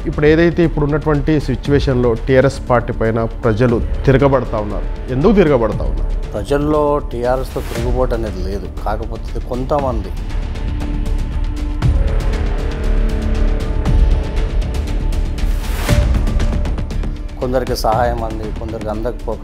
ఇప్పుడు ఏదైతే ఇప్పుడు ఉన్నటువంటి సిచ్యువేషన్లో టీఆర్ఎస్ పార్టీ పైన ప్రజలు తిరగబడతా ఉన్నారు ఎందుకు తిరగబడతా ఉన్నారు ప్రజల్లో టీఆర్ఎస్తో తిరుగుబాటు అనేది లేదు కాకపోతే కొంతమంది కొందరికి సహాయం అంది కొందరికి అందకపోక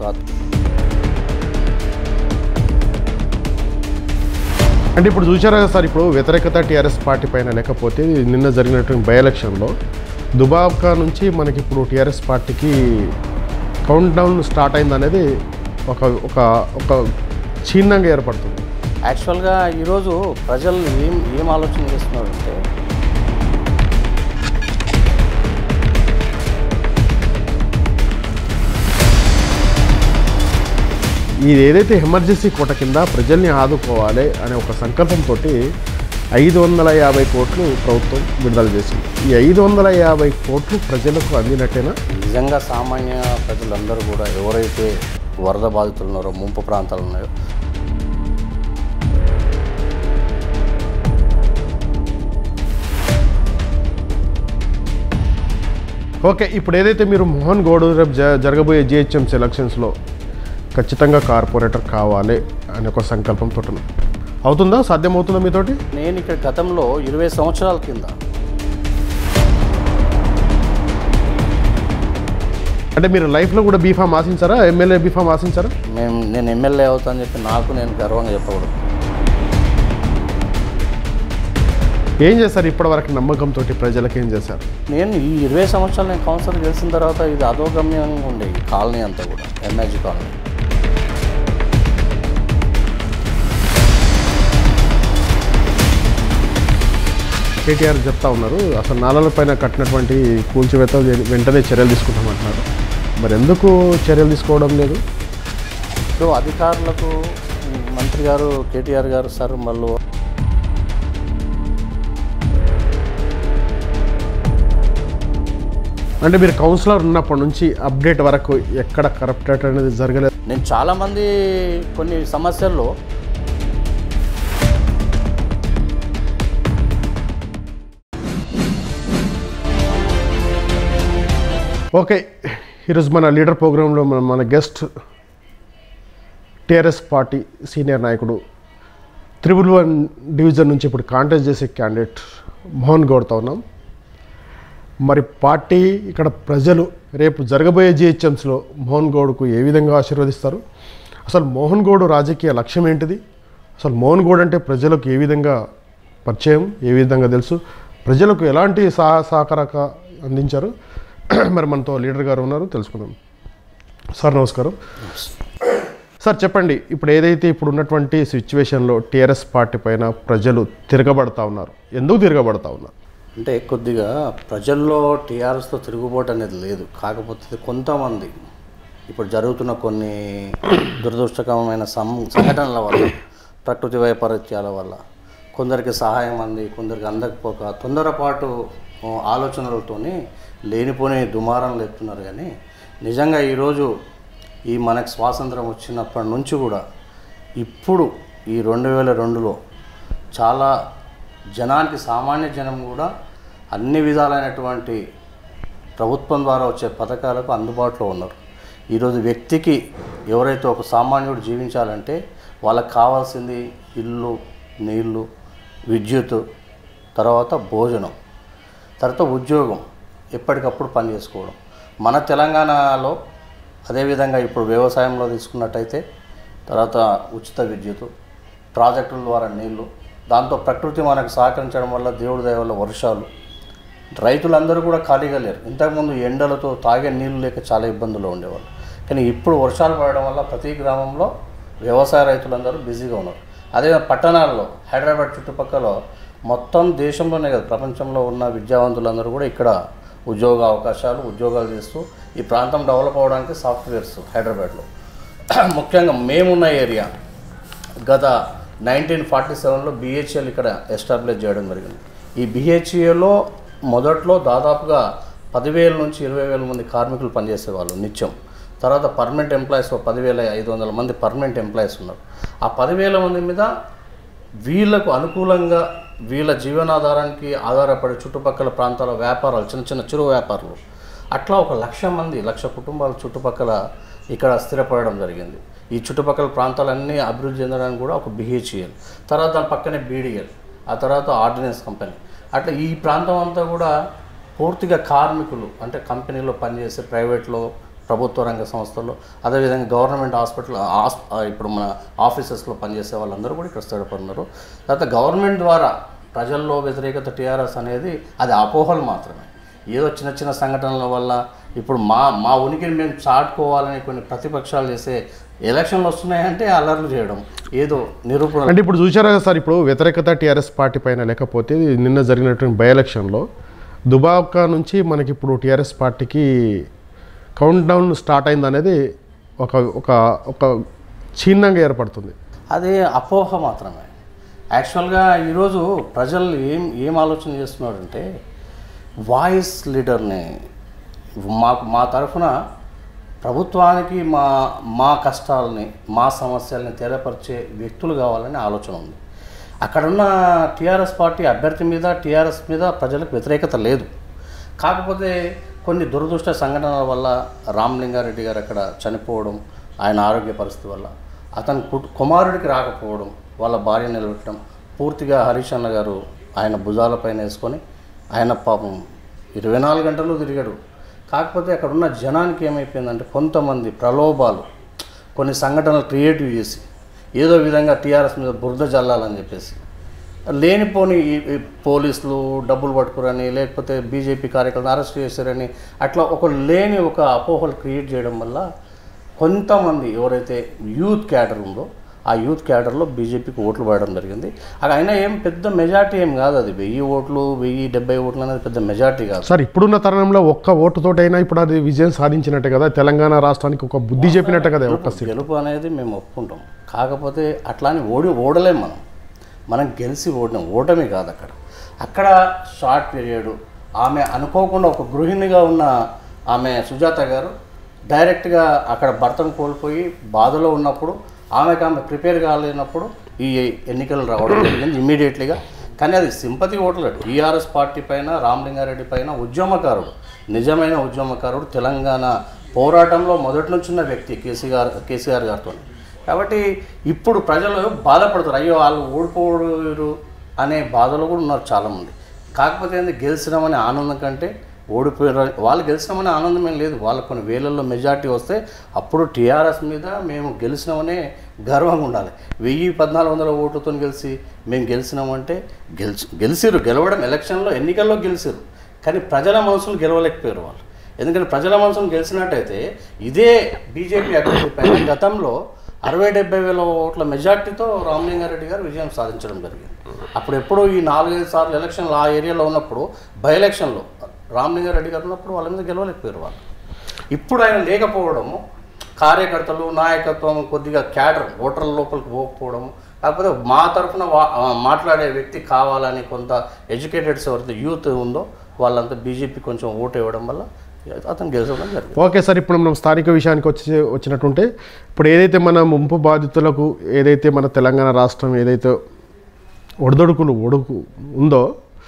అంటే ఇప్పుడు చూసారా కదా సార్ ఇప్పుడు వ్యతిరేకత టీఆర్ఎస్ పార్టీ పైన లేకపోతే నిన్న జరిగినటువంటి బై ఎలక్షన్లో దుబాబ్కా నుంచి మనకి ఇప్పుడు టీఆర్ఎస్ పార్టీకి కౌంట్ డౌన్ స్టార్ట్ అయింది అనేది ఒక ఒక ఒక చిన్నంగా ఏర్పడుతుంది యాక్చువల్గా ఈరోజు ప్రజలు ఏం ఏం ఆలోచన చేస్తున్నారంటే ఇది ఏదైతే ఎమర్జెన్సీ కోట కింద ప్రజల్ని ఆదుకోవాలి అనే ఒక సంకల్పంతో ఐదు వందల యాభై కోట్లు ప్రభుత్వం విడుదల చేసింది ఈ ఐదు వందల యాభై కోట్లు ప్రజలకు అందినట్టేనా నిజంగా సామాన్య ప్రజలందరూ కూడా ఎవరైతే వరద బాధితులు ఉన్నారో ముంపు ప్రాంతాలు ఉన్నాయో ఓకే ఇప్పుడు ఏదైతే మీరు మోహన్ గౌడ్ రేపు జ జరగబోయే జిహెచ్ఎంసీ ఎలక్షన్స్లో ఖచ్చితంగా కార్పొరేటర్ కావాలి అనే ఒక సంకల్పంతో ఉన్నారు. అవుతుందా సాధ్యమవుతుందా మీతోటి నేను ఇక్కడ గతంలో ఇరవై సంవత్సరాల కింద అంటే మీరు లైఫ్లో కూడా బీఫామ్ ఆశించారా ఎమ్మెల్యే బీఫామ్ ఆశించారా మేము నేను ఎమ్మెల్యే అవుతానని చెప్పి నాకు నేను గర్వంగా చెప్పకూడదు ఏం చేశారు ఇప్పటివరకు నమ్మకంతో ప్రజలకు ఏం చేశారు నేను ఈ ఇరవై సంవత్సరాలు నేను కౌన్సిలర్ గెలిచిన తర్వాత ఇది అధోగమ్యంగా ఉండే ఈ కాలనీ అంతా కూడా ఎంఐజీ కాలనీ కేటీఆర్ చెప్తా ఉన్నారు అసలు నాలల పైన కట్టినటువంటి కూల్చివేత వెంటనే చర్యలు తీసుకుంటామంటున్నారు మరి ఎందుకు చర్యలు తీసుకోవడం లేదు ఇప్పుడు అధికారులకు మంత్రి గారు కేటీఆర్ గారు సార్ మళ్ళీ అంటే మీరు కౌన్సిలర్ ఉన్నప్పటి నుంచి అప్డేట్ వరకు ఎక్కడ కరప్టెడ్ అనేది జరగలేదు నేను చాలామంది కొన్ని సమస్యల్లో ఓకే ఈరోజు మన లీడర్ ప్రోగ్రాంలో మన మన గెస్ట్ టీఆర్ఎస్ పార్టీ సీనియర్ నాయకుడు త్రిబుల్ వన్ డివిజన్ నుంచి ఇప్పుడు కాంటెస్ట్ చేసే క్యాండిడేట్ మోహన్ గౌడ్తో ఉన్నాం మరి పార్టీ ఇక్కడ ప్రజలు రేపు జరగబోయే జిహెచ్ఎంస్లో మోహన్ గౌడ్కు ఏ విధంగా ఆశీర్వదిస్తారు అసలు మోహన్ గౌడ్ రాజకీయ లక్ష్యం ఏంటిది అసలు మోహన్ గౌడ్ అంటే ప్రజలకు ఏ విధంగా పరిచయం ఏ విధంగా తెలుసు ప్రజలకు ఎలాంటి సహా సహకారక అందించారు మరి మనతో లీడర్ గారు ఉన్నారు తెలుసుకుందాం సార్ నమస్కారం సార్ చెప్పండి ఇప్పుడు ఏదైతే ఇప్పుడు ఉన్నటువంటి సిచ్యువేషన్లో టీఆర్ఎస్ పార్టీ పైన ప్రజలు తిరగబడతా ఉన్నారు ఎందుకు తిరగబడతా ఉన్నారు అంటే కొద్దిగా ప్రజల్లో టీఆర్ఎస్తో తిరుగుబాటు అనేది లేదు కాకపోతే కొంతమంది ఇప్పుడు జరుగుతున్న కొన్ని దురదృష్టకరమైన సం సంఘటనల వల్ల ప్రకృతి వైపరీత్యాల వల్ల కొందరికి సహాయం అంది కొందరికి అందకపోక తొందరపాటు ఆ, ఆలోచనలతోని లేనిపోని దుమారం లేపుతున్నారు కానీ నిజంగా ఈరోజు ఈ మనకు స్వాతంత్రం వచ్చినప్పటి నుంచి కూడా ఇప్పుడు ఈ రెండు వేల రెండులో చాలా జనానికి సామాన్య జనం కూడా అన్ని విధాలైనటువంటి ప్రభుత్వం ద్వారా వచ్చే పథకాలకు అందుబాటులో ఉన్నారు ఈరోజు వ్యక్తికి ఎవరైతే ఒక సామాన్యుడు జీవించాలంటే వాళ్ళకి కావాల్సింది ఇల్లు నీళ్ళు విద్యుత్ తర్వాత భోజనం తర్వాత ఉద్యోగం ఎప్పటికప్పుడు పని చేసుకోవడం మన తెలంగాణలో అదేవిధంగా ఇప్పుడు వ్యవసాయంలో తీసుకున్నట్టయితే తర్వాత ఉచిత విద్యుత్ ప్రాజెక్టుల ద్వారా నీళ్లు దాంతో ప్రకృతి మనకు సహకరించడం వల్ల దేవుడి దయ వల్ల వర్షాలు రైతులందరూ కూడా ఖాళీగా లేరు ఇంతకుముందు ఎండలతో తాగే నీళ్లు లేక చాలా ఇబ్బందులు ఉండేవాళ్ళు కానీ ఇప్పుడు వర్షాలు పడడం వల్ల ప్రతి గ్రామంలో వ్యవసాయ రైతులందరూ బిజీగా ఉన్నారు అదే పట్టణాల్లో హైదరాబాద్ చుట్టుపక్కల మొత్తం దేశంలోనే కాదు ప్రపంచంలో ఉన్న విద్యావంతులందరూ కూడా ఇక్కడ ఉద్యోగ అవకాశాలు ఉద్యోగాలు చేస్తూ ఈ ప్రాంతం డెవలప్ అవ్వడానికి సాఫ్ట్వేర్స్ హైదరాబాద్లో ముఖ్యంగా మేమున్న ఏరియా గత నైన్టీన్ ఫార్టీ సెవెన్లో బిహెచ్ఎల్ ఇక్కడ ఎస్టాబ్లిష్ చేయడం జరిగింది ఈ బిహెచ్ఏలో మొదట్లో దాదాపుగా పదివేల నుంచి ఇరవై వేల మంది కార్మికులు పనిచేసేవాళ్ళు నిత్యం తర్వాత పర్మనెంట్ ఎంప్లాయీస్ పదివేల ఐదు వందల మంది పర్మనెంట్ ఎంప్లాయీస్ ఉన్నారు ఆ పదివేల మంది మీద వీళ్ళకు అనుకూలంగా వీళ్ళ జీవనాధారానికి ఆధారపడే చుట్టుపక్కల ప్రాంతాల వ్యాపారాలు చిన్న చిన్న చిరు వ్యాపారులు అట్లా ఒక లక్ష మంది లక్ష కుటుంబాలు చుట్టుపక్కల ఇక్కడ స్థిరపడడం జరిగింది ఈ చుట్టుపక్కల ప్రాంతాలన్నీ అభివృద్ధి చెందడానికి కూడా ఒక బిహెచ్ఈఎల్ తర్వాత దాని పక్కనే బీడీఎల్ ఆ తర్వాత ఆర్డినెన్స్ కంపెనీ అట్లా ఈ ప్రాంతం అంతా కూడా పూర్తిగా కార్మికులు అంటే కంపెనీలో పనిచేసే ప్రైవేట్లో ప్రభుత్వ రంగ సంస్థల్లో అదేవిధంగా గవర్నమెంట్ హాస్పిటల్ హాస్ ఇప్పుడు మన ఆఫీసెస్లో పనిచేసే వాళ్ళందరూ కూడా ఇక్కడ స్థిరపడినారు తర్వాత గవర్నమెంట్ ద్వారా ప్రజల్లో వ్యతిరేకత టీఆర్ఎస్ అనేది అది అపోహలు మాత్రమే ఏదో చిన్న చిన్న సంఘటనల వల్ల ఇప్పుడు మా మా ఉనికిని మేము చాటుకోవాలని కొన్ని ప్రతిపక్షాలు చేసే ఎలక్షన్లు వస్తున్నాయంటే అల్లర్లు చేయడం ఏదో నిరూపణ అంటే ఇప్పుడు చూసారా కదా సార్ ఇప్పుడు వ్యతిరేకత టీఆర్ఎస్ పార్టీ పైన లేకపోతే నిన్న జరిగినటువంటి బై ఎలక్షన్లో దుబాకా నుంచి మనకి ఇప్పుడు టీఆర్ఎస్ పార్టీకి కౌంట్ డౌన్ స్టార్ట్ అయింది అనేది ఒక ఒక ఒక చిన్నంగా ఏర్పడుతుంది అది అపోహ మాత్రమే యాక్చువల్గా ఈరోజు ప్రజలు ఏం ఏం ఆలోచన చేస్తున్నారంటే వాయిస్ లీడర్ని మాకు మా తరఫున ప్రభుత్వానికి మా మా కష్టాలని మా సమస్యల్ని తెలియపరిచే వ్యక్తులు కావాలని ఆలోచన ఉంది అక్కడున్న టీఆర్ఎస్ పార్టీ అభ్యర్థి మీద టీఆర్ఎస్ మీద ప్రజలకు వ్యతిరేకత లేదు కాకపోతే కొన్ని దురదృష్ట సంఘటనల వల్ల రామలింగారెడ్డి గారు అక్కడ చనిపోవడం ఆయన ఆరోగ్య పరిస్థితి వల్ల అతని కుట్- కుమారుడికి రాకపోవడం వాళ్ళ భార్య నిలబెట్టడం పూర్తిగా హరీష్ అన్న గారు ఆయన భుజాలపైన వేసుకొని ఆయన పాపం ఇరవై నాలుగు గంటలు తిరిగాడు కాకపోతే అక్కడ ఉన్న జనానికి ఏమైపోయిందంటే కొంతమంది ప్రలోభాలు కొన్ని సంఘటనలు క్రియేటివ్ చేసి ఏదో విధంగా టీఆర్ఎస్ మీద బురద జల్లాలని చెప్పేసి లేనిపోని ఈ ఈ పోలీసులు డబ్బులు పట్టుకురని లేకపోతే బీజేపీ కార్యకర్తలు అరెస్ట్ చేశారని అట్లా ఒక లేని ఒక అపోహలు క్రియేట్ చేయడం వల్ల కొంతమంది ఎవరైతే యూత్ క్యాడర్ ఉందో ఆ యూత్ క్యాడర్లో బీజేపీకి ఓట్లు పడడం జరిగింది అది అయినా ఏం పెద్ద మెజార్టీ ఏం కాదు అది వెయ్యి ఓట్లు వెయ్యి డెబ్బై ఓట్లు అనేది పెద్ద మెజార్టీ కాదు సార్ ఇప్పుడున్న తరుణంలో ఒక్క ఓటుతోటైనా ఇప్పుడు అది విజయం సాధించినట్టే కదా తెలంగాణ రాష్ట్రానికి ఒక బుద్ధి చెప్పినట్టే కదా ఒక్క సీట్ గెలుపు అనేది మేము ఒప్పుకుంటాం కాకపోతే అట్లా అని ఓడి ఓడలేం మనం మనం గెలిచి ఓడినాం ఓటమి కాదు అక్కడ అక్కడ షార్ట్ పీరియడ్ ఆమె అనుకోకుండా ఒక గృహిణిగా ఉన్న ఆమె సుజాత గారు డైరెక్ట్గా అక్కడ భర్తను కోల్పోయి బాధలో ఉన్నప్పుడు ఆమెకు ఆమె ప్రిపేర్ కాలేనప్పుడు ఈ ఎన్నికలు రావడం జరిగింది ఇమ్మీడియట్లీగా కానీ అది సింపతి ఓట్లు టీఆర్ఎస్ పార్టీ పైన రామలింగారెడ్డి పైన ఉద్యమకారుడు నిజమైన ఉద్యమకారుడు తెలంగాణ పోరాటంలో మొదటి నుంచి ఉన్న వ్యక్తి కేసీఆర్ కేసీఆర్ గారితో కాబట్టి ఇప్పుడు ప్రజలు బాధపడతారు అయ్యో వాళ్ళు ఓడిపోడు అనే బాధలో కూడా ఉన్నారు చాలామంది కాకపోతే ఏంది గెలిచినామనే ఆనందం కంటే ఓడిపోయారు వాళ్ళు గెలిచినామనే ఆనందం ఏం లేదు వాళ్ళకు కొన్ని వేలల్లో మెజార్టీ వస్తే అప్పుడు టీఆర్ఎస్ మీద మేము గెలిచినామనే గర్వంగా ఉండాలి వెయ్యి పద్నాలుగు వందల ఓట్లతో గెలిచి మేము గెలిచినామంటే గెలిచి గెలిచిరు గెలవడం ఎలక్షన్లో ఎన్నికల్లో గెలిచిరు కానీ ప్రజల మనసులు గెలవలేకపోయారు వాళ్ళు ఎందుకంటే ప్రజల మనసును గెలిచినట్టయితే ఇదే బీజేపీ అభ్యర్థి పైన గతంలో అరవై డెబ్బై వేల ఓట్ల మెజార్టీతో రామలింగారెడ్డి గారు విజయం సాధించడం జరిగింది అప్పుడు ఎప్పుడు ఈ నాలుగైదు సార్లు ఎలక్షన్లు ఆ ఏరియాలో ఉన్నప్పుడు బై ఎలక్షన్లో రామలింగారెడ్డి గారు ఉన్నప్పుడు వాళ్ళ మీద గెలవలేకపోయారు వాళ్ళు ఇప్పుడు ఆయన లేకపోవడము కార్యకర్తలు నాయకత్వం కొద్దిగా క్యాడర్ ఓటర్ల లోపలికి పోకపోవడం కాకపోతే మా తరఫున వా ఆ, మాట్లాడే వ్యక్తి కావాలని కొంత ఎడ్యుకేటెడ్స్ ఎవరైతే యూత్ ఉందో వాళ్ళంతా బీజేపీ కొంచెం ఓటు ఇవ్వడం వల్ల అతను గెలిచడం జరిగింది ఓకే సార్ ఇప్పుడు మనం స్థానిక విషయానికి వచ్చి వచ్చినట్టుంటే ఇప్పుడు ఏదైతే మన ముంపు బాధితులకు ఏదైతే మన తెలంగాణ రాష్ట్రం ఏదైతే ఒడిదొడుకులు ఒడుకు ఉందో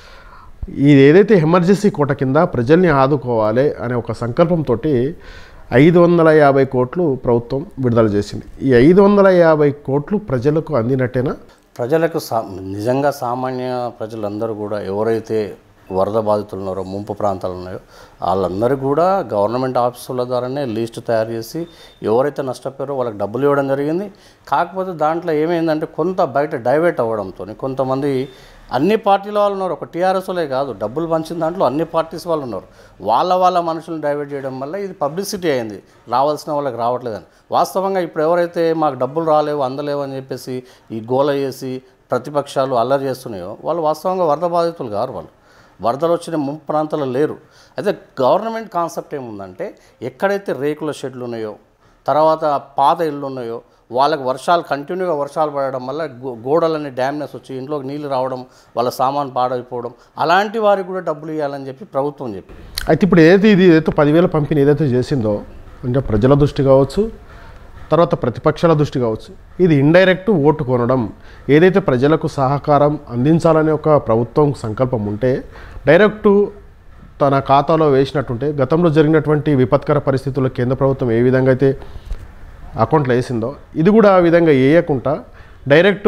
ఇది ఏదైతే ఎమర్జెన్సీ కోట కింద ప్రజల్ని ఆదుకోవాలి అనే ఒక సంకల్పంతో ఐదు వందల యాభై కోట్లు ప్రభుత్వం విడుదల చేసింది ఈ ఐదు వందల యాభై కోట్లు ప్రజలకు అందినట్టేనా ప్రజలకు సా నిజంగా సామాన్య ప్రజలందరూ కూడా ఎవరైతే వరద బాధితులు ఉన్నారో ముంపు ప్రాంతాలు ఉన్నాయో వాళ్ళందరూ కూడా గవర్నమెంట్ ఆఫీసుల ద్వారానే లిస్ట్ తయారు చేసి ఎవరైతే నష్టపోయారో వాళ్ళకి డబ్బులు ఇవ్వడం జరిగింది కాకపోతే దాంట్లో ఏమైందంటే కొంత బయట డైవర్ట్ అవ్వడంతో కొంతమంది అన్ని పార్టీల వాళ్ళు ఉన్నారు ఒక టీఆర్ఎస్లే కాదు డబ్బులు పంచిన దాంట్లో అన్ని పార్టీస్ వాళ్ళు ఉన్నారు వాళ్ళ వాళ్ళ మనుషులను డైవర్ట్ చేయడం వల్ల ఇది పబ్లిసిటీ అయింది రావాల్సిన వాళ్ళకి రావట్లేదని వాస్తవంగా ఇప్పుడు ఎవరైతే మాకు డబ్బులు రాలేవు అందలేవు అని చెప్పేసి ఈ గోల చేసి ప్రతిపక్షాలు అల్లరి చేస్తున్నాయో వాళ్ళు వాస్తవంగా వరద బాధితులు కారు వాళ్ళు వరదలు వచ్చిన ముంపు ప్రాంతాల్లో లేరు అయితే గవర్నమెంట్ కాన్సెప్ట్ ఏముందంటే ఎక్కడైతే రేకుల షెడ్లు ఉన్నాయో తర్వాత పాత ఇళ్ళు ఉన్నాయో వాళ్ళకి వర్షాలు కంటిన్యూగా వర్షాలు పడడం వల్ల గో- గోడలని డ్యామ్నెస్ వచ్చి ఇంట్లోకి నీళ్ళు రావడం వాళ్ళ సామాన్ పాడైపోవడం అలాంటి వారికి కూడా డబ్బులు ఇవ్వాలని చెప్పి ప్రభుత్వం చెప్పింది అయితే ఇప్పుడు ఏదైతే ఇది ఏదైతే పదివేల పంపిణీ ఏదైతే చేసిందో అంటే ప్రజల దృష్టి కావచ్చు తర్వాత ప్రతిపక్షాల దృష్టి కావచ్చు ఇది ఇండైరెక్ట్ ఓటు కొనడం ఏదైతే ప్రజలకు సహకారం అందించాలనే ఒక ప్రభుత్వం సంకల్పం ఉంటే డైరెక్టు తన ఖాతాలో వేసినట్టుంటే గతంలో జరిగినటువంటి విపత్కర పరిస్థితుల్లో కేంద్ర ప్రభుత్వం ఏ విధంగా అయితే అకౌంట్లో వేసిందో ఇది కూడా ఆ విధంగా వేయకుండా డైరెక్ట్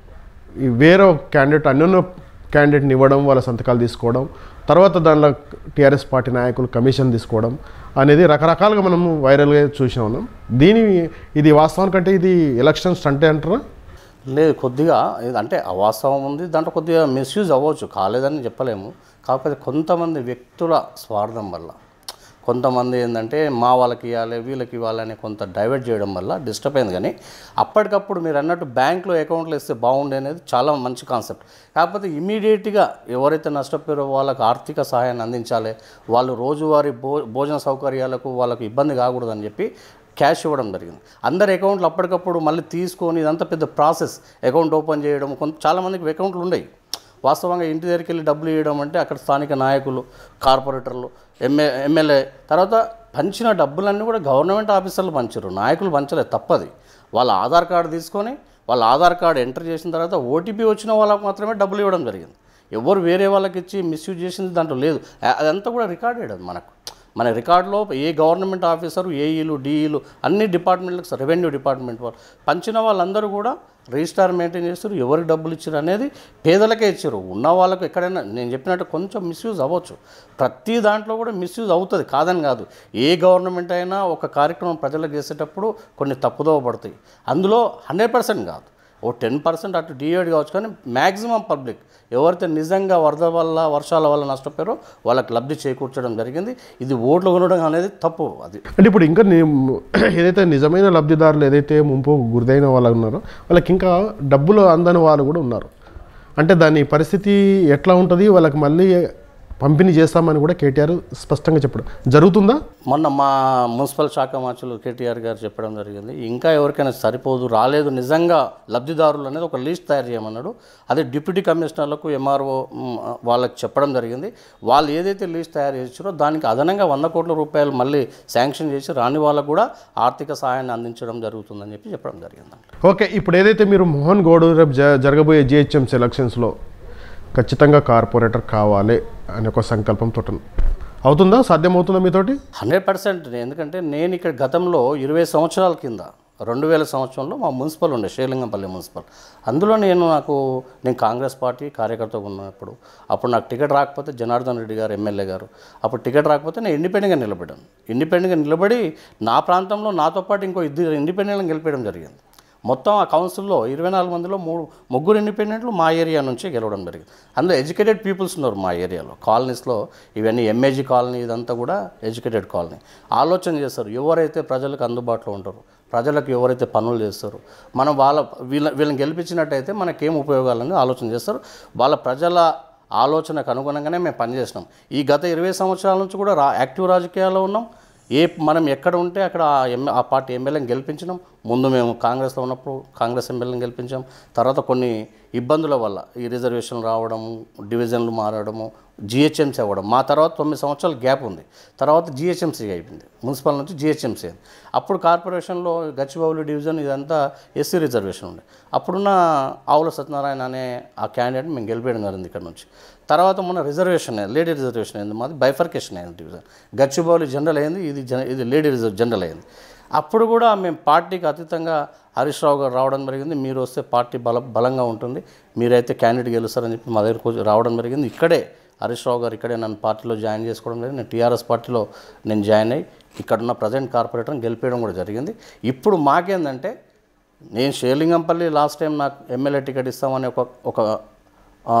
ఈ వేరే క్యాండిడేట్ అన్యోన్య క్యాండిడేట్ని ఇవ్వడం వాళ్ళ సంతకాలు తీసుకోవడం తర్వాత దానిలో టీఆర్ఎస్ పార్టీ నాయకులు కమిషన్ తీసుకోవడం అనేది రకరకాలుగా మనం వైరల్గా చూసి ఉన్నాం దీని ఇది వాస్తవానికంటే ఇది ఎలక్షన్ స్టంటే అంటారా లేదు కొద్దిగా ఇది అంటే అవాస్తవం ఉంది దాంట్లో కొద్దిగా మిస్యూజ్ అవ్వచ్చు కాలేదని చెప్పలేము కాకపోతే కొంతమంది వ్యక్తుల స్వార్థం వల్ల కొంతమంది ఏంటంటే మా వాళ్ళకి ఇవ్వాలి వీళ్ళకి ఇవ్వాలి అని కొంత డైవర్ట్ చేయడం వల్ల డిస్టర్బ్ అయింది కానీ అప్పటికప్పుడు మీరు అన్నట్టు బ్యాంక్లో అకౌంట్లో ఇస్తే బాగుండే అనేది చాలా మంచి కాన్సెప్ట్ కాకపోతే ఇమీడియట్గా ఎవరైతే నష్టపోయారో వాళ్ళకి ఆర్థిక సహాయాన్ని అందించాలి వాళ్ళు రోజువారీ భో భోజన సౌకర్యాలకు వాళ్ళకు ఇబ్బంది కాకూడదని చెప్పి క్యాష్ ఇవ్వడం జరిగింది అందరి అకౌంట్లు అప్పటికప్పుడు మళ్ళీ తీసుకొని ఇదంతా పెద్ద ప్రాసెస్ అకౌంట్ ఓపెన్ చేయడం కొంత చాలామందికి అకౌంట్లు ఉన్నాయి వాస్తవంగా ఇంటి దగ్గరికి వెళ్ళి డబ్బులు ఇవ్వడం అంటే అక్కడ స్థానిక నాయకులు కార్పొరేటర్లు ఎంఏ ఎమ్మెల్యే తర్వాత పంచిన డబ్బులన్నీ కూడా గవర్నమెంట్ ఆఫీసర్లు పంచారు నాయకులు పంచలేదు తప్పది వాళ్ళ ఆధార్ కార్డు తీసుకొని వాళ్ళ ఆధార్ కార్డు ఎంటర్ చేసిన తర్వాత ఓటీపీ వచ్చిన వాళ్ళకి మాత్రమే డబ్బులు ఇవ్వడం జరిగింది ఎవరు వేరే వాళ్ళకి ఇచ్చి మిస్యూజ్ చేసింది దాంట్లో లేదు అ- అదంతా కూడా రికార్డెడ్ అది మనకు మన రికార్డులో ఏ గవర్నమెంట్ ఆఫీసరు ఏఈలు డిఈలు అన్ని డిపార్ట్మెంట్లకు రెవెన్యూ డిపార్ట్మెంట్ వాళ్ళు పంచిన వాళ్ళందరూ కూడా రిజిస్టార్ మెయింటైన్ చేస్తారు ఎవరికి డబ్బులు ఇచ్చారు అనేది పేదలకే ఇచ్చారు ఉన్న వాళ్ళకు ఎక్కడైనా నేను చెప్పినట్టు కొంచెం మిస్యూజ్ అవ్వచ్చు ప్రతి దాంట్లో కూడా మిస్యూజ్ అవుతుంది కాదని కాదు ఏ గవర్నమెంట్ అయినా ఒక కార్యక్రమం ప్రజలకు చేసేటప్పుడు కొన్ని తప్పుదోవ పడతాయి అందులో హండ్రెడ్ పర్సెంట్ కాదు ఓ టెన్ పర్సెంట్ అటు డిఏడ్ కావచ్చు కానీ మ్యాక్సిమం పబ్లిక్ ఎవరైతే నిజంగా వరద వల్ల వర్షాల వల్ల నష్టపోయారో వాళ్ళకి లబ్ధి చేకూర్చడం జరిగింది ఇది ఓట్లు కొనడం అనేది తప్పు అది అంటే ఇప్పుడు ఇంకా ని- ఏదైతే నిజమైన లబ్ధిదారులు ఏదైతే ముంపు గురిదైన వాళ్ళు ఉన్నారో వాళ్ళకి ఇంకా డబ్బులు అందని వాళ్ళు కూడా ఉన్నారు అంటే దాని పరిస్థితి ఎట్లా ఉంటుంది వాళ్ళకి మళ్ళీ పంపిణీ చేస్తామని కూడా కేటీఆర్ స్పష్టంగా చెప్పడం జరుగుతుందా మొన్న మా మున్సిపల్ శాఖ మార్చులు కేటీఆర్ గారు చెప్పడం జరిగింది ఇంకా ఎవరికైనా సరిపోదు రాలేదు నిజంగా లబ్ధిదారులు అనేది ఒక లిస్ట్ తయారు చేయమన్నాడు అదే డిప్యూటీ కమిషనర్లకు ఎంఆర్ఓ వాళ్ళకి చెప్పడం జరిగింది వాళ్ళు ఏదైతే లిస్ట్ తయారు చేసారో దానికి అదనంగా వంద కోట్ల రూపాయలు మళ్ళీ శాంక్షన్ చేసి రాని వాళ్ళకు కూడా ఆర్థిక సహాయాన్ని అందించడం జరుగుతుందని చెప్పి చెప్పడం జరిగింది ఓకే ఇప్పుడు ఏదైతే మీరు మోహన్ గౌడ్ రేపు జ జరగబోయే జిహెచ్ఎంసీ ఎలక్షన్స్లో ఖచ్చితంగా కార్పొరేటర్ కావాలి అనే ఒక సంకల్పంతో అవుతుందా సాధ్యమవుతుందా మీతోటి హండ్రెడ్ పర్సెంట్ ఎందుకంటే నేను ఇక్కడ గతంలో ఇరవై సంవత్సరాల కింద రెండు వేల సంవత్సరంలో మా మున్సిపల్ ఉండే శ్రీలింగంపల్లి మున్సిపల్ అందులో నేను నాకు నేను కాంగ్రెస్ పార్టీ కార్యకర్తగా ఉన్నప్పుడు అప్పుడు నాకు టికెట్ రాకపోతే జనార్దన్ రెడ్డి గారు ఎమ్మెల్యే గారు అప్పుడు టికెట్ రాకపోతే నేను ఇండిపెండెంట్గా నిలబడ్డాను ఇండిపెండెంట్గా నిలబడి నా ప్రాంతంలో నాతో పాటు ఇంకో ఇద్దరు ఇండిపెండెంట్గా గెలిపేయడం జరిగింది మొత్తం ఆ కౌన్సిల్లో ఇరవై నాలుగు మందిలో మూడు ముగ్గురు ఇండిపెండెంట్లు మా ఏరియా నుంచి గెలవడం జరిగింది అందులో ఎడ్యుకేటెడ్ పీపుల్స్ ఉన్నారు మా ఏరియాలో కాలనీస్లో ఇవన్నీ ఎంఏజీ కాలనీ ఇదంతా కూడా ఎడ్యుకేటెడ్ కాలనీ ఆలోచన చేస్తారు ఎవరైతే ప్రజలకు అందుబాటులో ఉంటారో ప్రజలకు ఎవరైతే పనులు చేస్తారో మనం వాళ్ళ వీళ్ళ వీళ్ళని గెలిపించినట్టయితే మనకేం ఉపయోగాలని ఆలోచన చేస్తారు వాళ్ళ ప్రజల ఆలోచనకు అనుగుణంగానే మేము పనిచేసినాం ఈ గత ఇరవై సంవత్సరాల నుంచి కూడా రా యాక్టివ్ రాజకీయాల్లో ఉన్నాం ఏ మనం ఎక్కడ ఉంటే అక్కడ ఆ ఎమ్మె ఆ పార్టీ ఎమ్మెల్యేని గెలిపించినాం ముందు మేము కాంగ్రెస్లో ఉన్నప్పుడు కాంగ్రెస్ ఎమ్మెల్యేని గెలిపించాం తర్వాత కొన్ని ఇబ్బందుల వల్ల ఈ రిజర్వేషన్లు రావడం డివిజన్లు మారడము జిహెచ్ఎంసీ అవ్వడం మా తర్వాత తొమ్మిది సంవత్సరాల గ్యాప్ ఉంది తర్వాత జిహెచ్ఎంసీ అయిపోయింది మున్సిపల్ నుంచి జిహెచ్ఎంసీ అయింది అప్పుడు కార్పొరేషన్లో గచ్చిబౌలి డివిజన్ ఇదంతా ఎస్సీ రిజర్వేషన్ ఉండే అప్పుడున్న ఆవుల సత్యనారాయణ అనే ఆ క్యాండిడేట్ మేము గెలిపేయడం జరిగింది ఇక్కడ నుంచి తర్వాత మొన్న రిజర్వేషన్ అయింది లేడీ రిజర్వేషన్ అయింది మాది బైఫర్కేషన్ అయింది డివిజన్ గచ్చిబౌలి జనరల్ అయింది ఇది జన ఇది లేడీ రిజర్వ్ జనరల్ అయింది అప్పుడు కూడా మేము పార్టీకి అతీతంగా హరీష్ రావు గారు రావడం జరిగింది మీరు వస్తే పార్టీ బల బలంగా ఉంటుంది మీరైతే క్యాండిడేట్ గెలుస్తారని చెప్పి మా దగ్గరకు వచ్చి రావడం జరిగింది ఇక్కడే హరీష్ రావు గారు ఇక్కడే నన్ను పార్టీలో జాయిన్ చేసుకోవడం జరిగింది నేను టీఆర్ఎస్ పార్టీలో నేను జాయిన్ అయ్యి ఇక్కడున్న ప్రజెంట్ కార్పొరేటర్ని గెలిపేయడం కూడా జరిగింది ఇప్పుడు మాకేందంటే నేను షేర్లింగంపల్లి లాస్ట్ టైం నాకు ఎమ్మెల్యే టికెట్ ఇస్తామని ఒక ఒక ఆ,